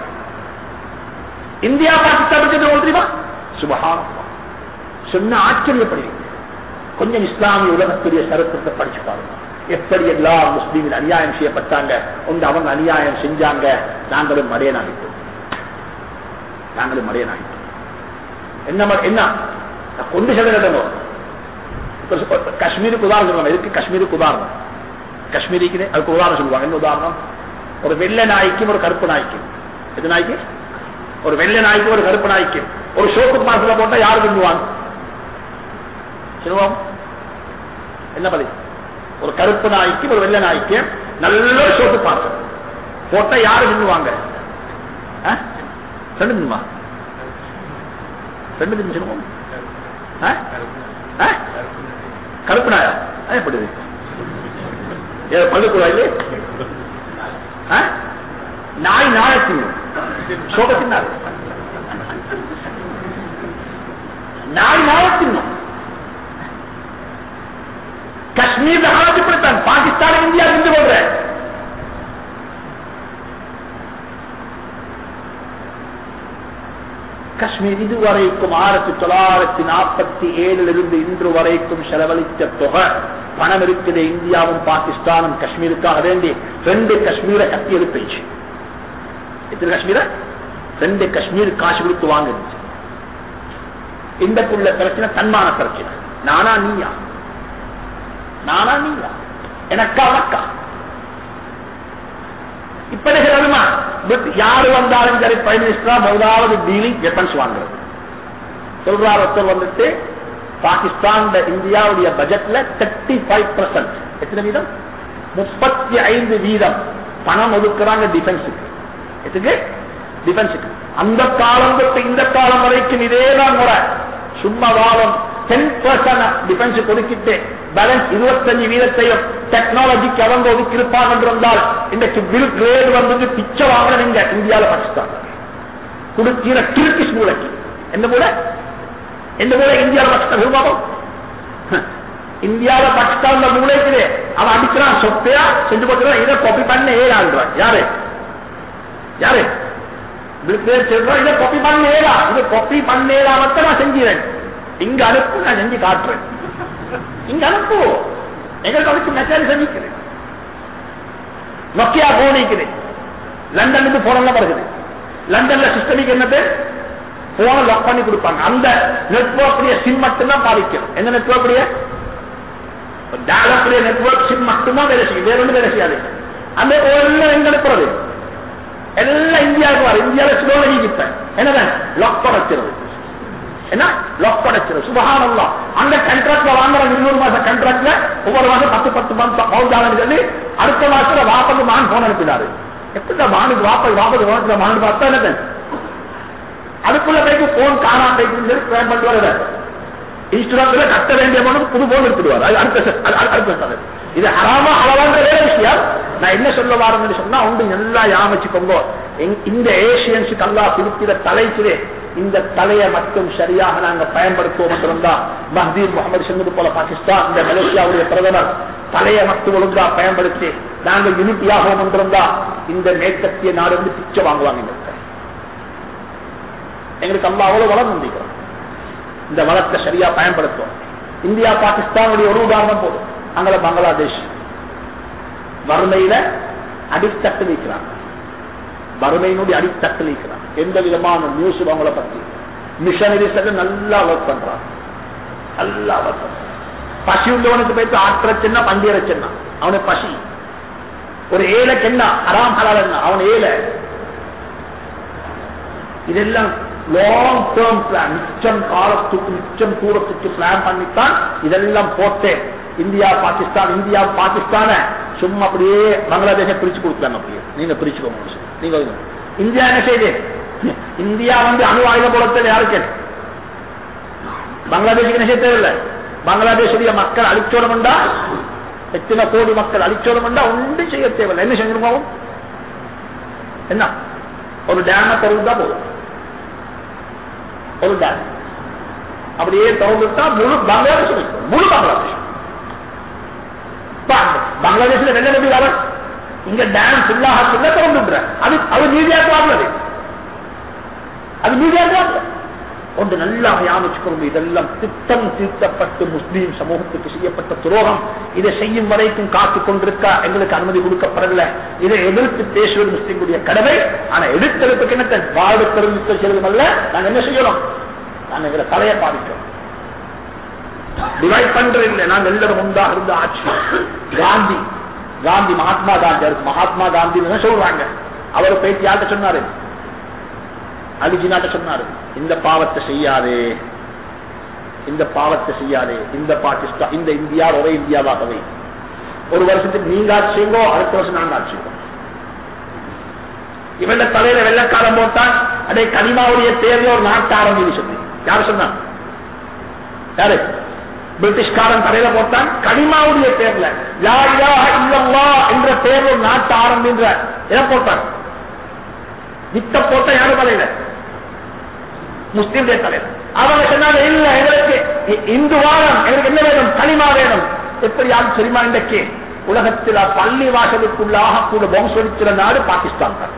இந்தியா பாகிஸ்தான் தெரியுமா சுபகாரம் சொன்ன ஆச்சரியப்படுவீங்க கொஞ்சம் இஸ்லாமிய உலகத்துடைய சரித்திரத்தை படிச்சு பாருங்க எப்படி எல்லா முஸ்லீமில் அநியாயம் செய்யப்பட்டாங்க ஒன்று அவங்க அநியாயம் செஞ்சாங்க நாங்களும் மடையனாகிட்டோம் நாங்களும் மடையனாகிட்டோம் என்ன என்ன கொண்டு செல்லுங்க காஷ்மீருக்கு உதாரணம் சொல்லுவாங்க எதுக்கு காஷ்மீருக்கு உதாரணம் காஷ்மீரிக்கு அதுக்கு உதாரணம் சொல்லுவாங்க என்ன உதாரணம் ஒரு வெள்ளை நாய்க்கும் ஒரு கருப்பு நாய்க்கும் எது நாய்க்கு ஒரு வெள்ளை நாய்க்கும் ஒரு கருப்பு நாய்க்கும் ஒரு சோப்பு மாசத்துல போட்டா யாரு விரும்புவாங்க சொல்லுவோம் என்ன பதில் ஒரு கருப்பு நாய்க்கும் ஒரு வெள்ளை நாய்க்கும் நல்ல சோப்பு பாசம் போட்டா யாரு தின்னுவாங்க ரெண்டு தின்னுமா ரெண்டு தின்னு சொல்லுவோம் கருப்பு நாயா எப்படி பள்ளிக்கூடாது நாய் நாயை தின்னும் சோக தின்னாரு நாய் நாயை தின்னும் காஷ்மீர் ஹாலத் இப்படித்தான் பாகிஸ்தான் இந்தியா தின்று கொள்ற காஷ்மீர் இதுவரைக்கும் ஆயிரத்தி தொள்ளாயிரத்தி நாற்பத்தி ஏழுல இருந்து இன்று வரைக்கும் செலவழித்த தொகை பணம் இருக்குது இந்தியாவும் பாகிஸ்தானும் காஷ்மீருக்காக வேண்டி ரெண்டு காஷ்மீரை கட்டி எடுத்துச்சு எத்தனை காஷ்மீர ரெண்டு காஷ்மீர் காசு கொடுத்து வாங்குச்சு இந்தக்குள்ள பிரச்சனை தன்மான பிரச்சனை நானா நீயா நானா நீயா எனக்கா உனக்கா இப்ப வருமா யாரு வந்தாலும் சரி பிரைம் மினிஸ்டரா முதலாவது டீலிங் வெப்பன்ஸ் வாங்குறது சொல்றார் ஒருத்தர் வந்துட்டு பாகிஸ்தான் இந்தியாவுடைய பட்ஜெட்ல தேர்ட்டி ஃபைவ் பர்சன்ட் எத்தனை வீதம் முப்பத்தி ஐந்து வீதம் பணம் ஒதுக்குறாங்க டிஃபென்ஸுக்கு எதுக்கு டிஃபென்ஸுக்கு அந்த காலம் தொட்டு இந்த காலம் வரைக்கும் இதேதான் முறை சும்மா வாழும் டென் பர்சன்ட் டிஃபென்ஸ் கொடுக்கிட்டு பேலன்ஸ் இருபத்தஞ்சு வீதத்தையும் டெக்னாலஜிக்கு அவங்க ஒதுக்கியிருப்பாங்க என்று வந்தால் இன்றைக்கு பில் கிரேட் வந்து பிச்சை வாங்கணும் இங்க இந்தியாவில் பாகிஸ்தான் கொடுக்கிற கிர்கிஸ் மூளைக்கு எந்த மூளை எந்த மூளை இந்தியாவில் பாகிஸ்தான் விரும்பாவும் இந்தியாவில் பாகிஸ்தான் மூளைக்கு அவன் அடிக்கிறான் சொத்தையா செஞ்சு போட்டுறான் இதை காப்பி பண்ண ஏழாள்றான் யாரு யாரு சொல்றோம் இதை காப்பி பண்ண ஏழா இதை காப்பி பண்ண ஏழா மட்டும் நான் செஞ்சுறேன் இங்க அனுப்பு நான் செஞ்சு காட்டுறேன் இங்க அனுப்பு எங்களுக்கு அதுக்கு மெசேஜ் சந்திக்கிறேன் நொக்கியா போனிக்குது லண்டனுக்கு போன வருகிறது லண்டன்ல சிஸ்டமிக்கு என்னது போன லாக் பண்ணி கொடுப்பாங்க அந்த நெட்ஒர்க் சிம் மட்டும்தான் பாதிக்கும் எந்த நெட்ஒர்க் டேலப்புடைய நெட்ஒர்க் சிம் மட்டும்தான் வேலை செய்யும் வேற ஒன்றும் வேலை செய்யாது அந்த எல்லாம் எங்க அனுப்புறது எல்லாம் இந்தியாவுக்கு வரும் இந்தியாவில் ஸ்லோலஜி இப்ப என்னதான் லாக் படைச்சிருது என்ன லாக் படைச்சிருது சுபகானல்லா அந்த கண்ட்ராக்ட்ல வாங்குற இருநூறு மாசம் கண்ட்ராக்ட்ல ஒவ்வொரு மாசம் பத்து பத்து பவுண்ட் சொல்லி அடுத்த மாசத்துல வாப்பது மான் போன் அனுப்பினாரு எப்படி மானுக்கு வாப்பது வாப்பது வாப்பது மானு பார்த்தா என்னது அதுக்குள்ள போய்க்கு போன் காணா போய்க்கு பிளான் பண்ணிட்டு வருது இன்ஸ்டாகிராம்ல கட்ட வேண்டிய மனம் புது போன் எடுத்துடுவார் அது அடுத்த அடுத்த இது ஹராமா அளவான்ற வேற விஷயம் நான் என்ன சொல்ல வாரேன்னு சொன்னா உண்டு நல்லா யாமச்சுக்கோங்க இந்த ஏசியன்ஸுக்கு அல்லா கொடுக்கிற தலைக்கு இந்த தலையை மட்டும் சரியாக நாங்க பயன்படுத்துவோம் என்றிருந்தா மஹதீர் முகமது சொன்னது போல பாகிஸ்தான் இந்த மலேசியாவுடைய பிரதமர் தலையை மட்டும் ஒழுங்கா பயன்படுத்தி நாங்கள் யூனிட்டியாகவும் என்றிருந்தா இந்த மேற்கத்திய நாடு வந்து பிச்சை வாங்குவாங்க எங்களுக்கு அல்லா அவ்வளவு வளம் நம்பிக்கிறோம் இந்த வளத்தை சரியா பயன்படுத்துவோம் இந்தியா பாகிஸ்தானுடைய ஒரு உதாரணம் போதும் அங்கே பங்களாதேஷ் வறுமையில அடித்தட்டு வைக்கிறாங்க வறுமையினுடைய அடித்தட்டு வைக்கிறாங்க எந்த விதமான நியூஸ் அவங்கள பத்தி மிஷனரிஸ் நல்லா ஒர்க் பண்றாங்க நல்லா ஒர்க் பண்றாங்க பசி உள்ளவனுக்கு போயிட்டு ஆற்றச்சென்னா பண்டியரச்சென்னா அவனுக்கு பசி ஒரு ஏழைக்கு என்ன அராம் ஹலால் என்ன அவன் ஏழை இதெல்லாம் லாங் டேர்ம் பிளான் மிச்சம் காலத்துக்கு மிச்சம் தூரத்துக்கு பிளான் பண்ணித்தான் இதெல்லாம் போட்டேன் இந்தியா பாகிஸ்தான் இந்தியா பாகிஸ்தான சும்மா அப்படியே பங்களாதேஷை பிரிச்சு கொடுத்தாங்க அப்படியே நீங்க பிரிச்சுக்கோங்க நீங்க இந்தியா என்ன செய்யுது இந்தியா வந்து அணு ஆயுத போலத்தில் யாருக்கு பங்களாதேஷுக்கு என்ன செய்ய தேவையில்லை பங்களாதேஷுடைய மக்கள் அழிச்சோடமுண்டா எத்தனை கோடி மக்கள் அழிச்சோடமுண்டா ஒன்றும் செய்ய தேவையில்லை என்ன செஞ்சிருக்கோம் என்ன ஒரு டேம திறந்துதான் போதும் ஒரு டேம் அப்படியே திறந்துட்டா முழு பங்களாதேஷ் முழு பங்களாதேஷ் பங்களாதேஷ்ல வெள்ள எப்படி வர இங்க டேம் ஃபுல்லாக ஃபுல்லா திறந்துடுற அது அது மீடியாக்கு வாங்குறது அது மீடியாக்கு வாங்க ஒன்று நல்லா யாமிச்சுக்கொண்டு இதெல்லாம் திட்டம் தீர்த்தப்பட்டு முஸ்லீம் சமூகத்துக்கு செய்யப்பட்ட துரோகம் இதை செய்யும் வரைக்கும் காத்து கொண்டிருக்க எங்களுக்கு அனுமதி கொடுக்கப்படவில்லை இதை எதிர்த்து பேசுவது முஸ்லீம்களுடைய கடமை ஆனா எடுத்தெடுப்புக்கு என்ன வாழ்வு தெரிவித்த செய்வதும் அல்ல நாங்க என்ன செய்யணும் நாங்க எங்களை தலையை பாதிக்கிறோம் டிவைட் பண்றது இல்லை நாங்க எல்லாரும் உண்டா இருந்த ஆட்சி காந்தி காந்தி மகாத்மா காந்தி மகாத்மா காந்தி சொல்றாங்க அவர் பேச்சு யார்கிட்ட சொன்னாரு அலிஜினாட்ட சொன்னாரு இந்த பாவத்தை செய்யாதே இந்த பாவத்தை செய்யாதே இந்த பாகிஸ்தான் இந்த இந்தியா ஒரே இந்தியாவாகவே ஒரு வருஷத்துக்கு நீங்க ஆட்சி செய்யுங்கோ அடுத்த வருஷம் நாங்க ஆட்சி செய்வோம் இவன் தலையில வெள்ளக்காலம் போட்டான் அதே கனிமாவுடைய தேர்தல் ஒரு நாட்டு ஆரம்பிச்சு சொல்லி யாரு சொன்னான் யாரு பிரிட்டிஷ்காரன் தலையில போட்டான் கனிமாவுடைய பேர்ல என்ற பேர் ஒரு நாட்டு ஆரம்பின்ற எதை போட்டான் வித்த போட்ட யாரும் தலையில முஸ்லீம்டைய தலைவர் அவங்க சொன்னாங்க இல்ல எங்களுக்கு இ- இந்து வாரம் எங்களுக்கு என்ன வேணும் களிமா வேணும் எப்படி யாரும் தெரியுமா இன்றைக்கு உலகத்தில் பள்ளி வாசலுக்குள்ளாக கூட வம்சொலிக்கிற நாடு பாகிஸ்தான் தான்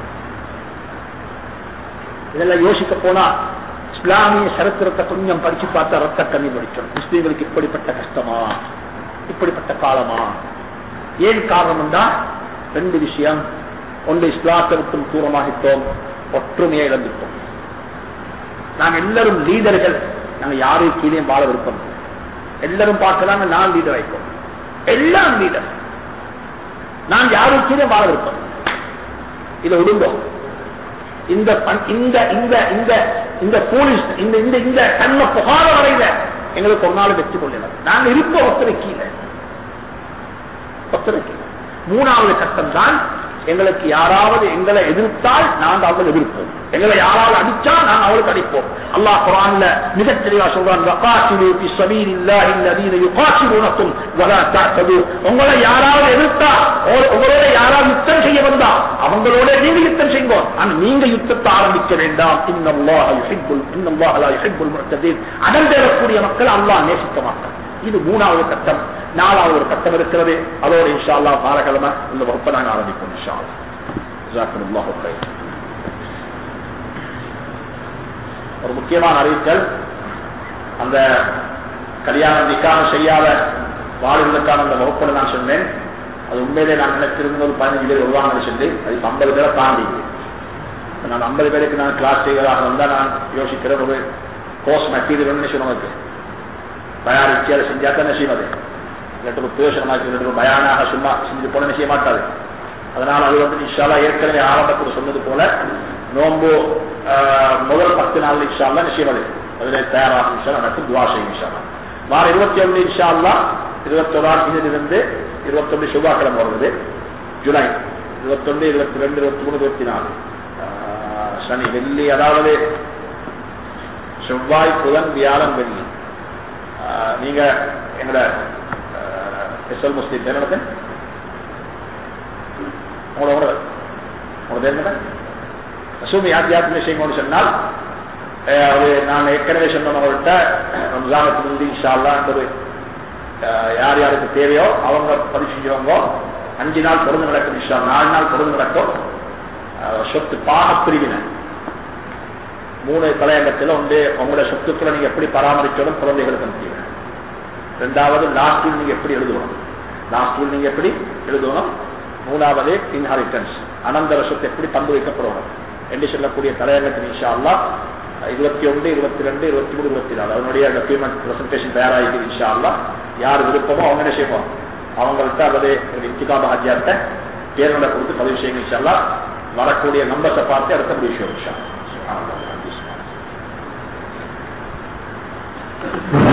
இதெல்லாம் யோசிக்க போனா இஸ்லாமிய சரித்திரத்தை கொஞ்சம் படிச்சு பார்த்தா ரத்த கண்ணி படிச்சோம் முஸ்லீம்களுக்கு இப்படிப்பட்ட கஷ்டமா இப்படிப்பட்ட காலமா ஏன் காரணம் தான் ரெண்டு விஷயம் ஒன்று இஸ்லாத்தை விட்டும் தூரமாகிட்டோம் ஒற்றுமையை இழந்துட்டோம் நாங்க எல்லாரும் லீடர்கள் நாங்க யாரையும் கீழே வாழ விருப்பம் இல்லை. எல்லாரும் பார்க்கலாங்க நான் லீடர் ஆயிக்கோம் எல்லாம் லீடர் நான் யாரும் கீழே வாழ விருப்பம் இல்லை. இதை விடுந்தோம் இந்த பண்- இந்த இந்த இந்த இந்த போலீஸ் இந்த இந்த இந்த தன்மை புகார வரையில எங்களுக்கு ஒரு நாள் வெற்றி கொள்ளலாம் நாங்க இருப்போம் ஒத்தனை கீழே ஒத்தனை கீழே மூணாவது கட்டம் தான் எங்களுக்கு யாராவது எங்களை எதிர்த்தால் நாங்கள் அவங்களை எதிர்ப்போம் எங்களை யாராவது அடிச்சா நாங்கள் அவளுக்கு அடிப்போம் அல்லாஹ் குரான்ல மிக தெளிவா சொல்றான் வகாசிலு ஃபி ஸபீலில்லாஹி அல்லதீன யுகாசிலுனக்கும் வலா தஅதது உங்களை யாராவது எதிர்த்தா உங்க- உங்களோட யாராவது யுத்தம் செய்ய வந்தா அவங்களோட நீங்க யுத்தம் செய்யுங்க ஆனா நீங்க யுத்தத்தை ஆரம்பிக்க வேண்டாம் இன்னல்லாஹ யுஹிப்புல் இன்னல்லாஹ லா யுஹிப்புல் முஅ்ததீன் அடம் தேடக்கூடிய மக்கள் அல்லாஹ் நேசிக்க மாட்டான் இது மூணாவது கட்டம் நாலாவது ஒரு கட்டம் இருக்கிறது அதோட இன்ஷா அல்லாஹ் பாரகிழமை இந்த வகுப்பை நாங்கள் ஆரம்பிப்போம் இன்ஷா அல்லாஹ் ஜஸாக்குமுல்லாஹு கைர். ஒரு முக்கியமான அறிவித்தல் அந்த கல்யாணம் நிக்காம செய்யாத வாழ்வுகளுக்கான அந்த வகுப்பில் நான் சொன்னேன் அது உண்மையிலே நான் நினைச்சிருந்த ஒரு பதினஞ்சு பேர் வருவாங்கன்னு சொல்லி அது ஐம்பது பேரை தாண்டி நான் ஐம்பது பேருக்கு நான் கிளாஸ் செய்வதாக இருந்தால் நான் யோசிக்கிறேன் ஒரு கோர்ஸ் மெட்டீரியல் சொன்னது தயாரிச்சு அதை செஞ்சா தான் செய்யும் அது இல்லாட்டி ஒரு பிரயோசனமாக இல்லாட்டி ஒரு பயானாக சும்மா செஞ்சு போன செய்ய மாட்டாது அதனால் அது வந்து இன்ஷால்லா ஏற்கனவே ஆரம்பத்தில் சொன்னது போல நோம்பு ஆஹ், முதல் பத்து நாள் இன்ஷால்லா நிச்சயம் அது அதில் தயாராகும் இன்ஷால்லா நடக்கும் துவா செய்யும் இன்ஷால்லா வார இருபத்தி ஒன்று இன்ஷால்லா இருபத்தொராம் இதிலிருந்து இருபத்தொன்று செவ்வாய்க்கிழமை வருவது ஜூலை இருபத்தொன்று இருபத்தி ரெண்டு இருபத்தி மூணு இருபத்தி நாலு ஆஹ், சனி வெள்ளி அதாவது செவ்வாய் புதன் வியாழன் வெள்ளி ஆஹ், நீங்க எங்களோட எஸ்எல் முஸ்லீம் என்ன நடத்த உங்களோட உங்களோட பேர் என்ன அசூமி ஆத்தியாத்மிக செய்யணும்னு சொன்னால் அஹ், அது நான் ஏற்கனவே சொன்னவங்கள்ட்ட ரம்ஜானுக்கு முந்தி இன்ஷால்லான்றது யார் யாருக்கு தேவையோ அவங்க பதிவு செஞ்சவங்க அஞ்சு நாள் பொருந்து நடக்கும் இன்ஷா நாலு நாள் பொருந்து நடக்கும் அஹ், சொத்து பாக பிரிவினை மூணு தலையங்கத்தில் ஒன்று உங்களோட சொத்துக்களை நீங்க எப்படி பராமரிக்கணும் குழந்தைகளுக்கு அனுப்பிடுங்க ரெண்டாவது லாஸ்ட் வில் நீங்க எப்படி எழுதணும் லாஸ்ட் வில் நீங்க எப்படி எழுதணும் மூணாவது இன்ஹாரிட்டன்ஸ் அனந்தர சொத்து எப்படி பங்கு வைக்கப்படணும் என்று சொல்லக்கூடிய தலையங்கத்தின் இன்ஷா அல்லாஹ் இருபத்தி ஒன்று இருபத்தி ரெண்டு இருபத்தி மூணு இருபத்தி நாலு அதனுடைய டாக்குமெண்ட் பிரசன்டேஷன் தயாராகிது இன்ஷா அல்லாஹ் யார் விருப்பமோ அவங்க என்ன செய்வோம் அவங்கள்ட்ட அல்லது இன்திகாப ஹாஜியார்ட்ட பேரோட கொடுத்து பதிவு செய்யுங்க இன்ஷா அல்லாஹ் வரக்கூடிய நம்பர்ஸை பார்த்து அடுத்த முடிவு இன்ஷா அல்லாஹ்.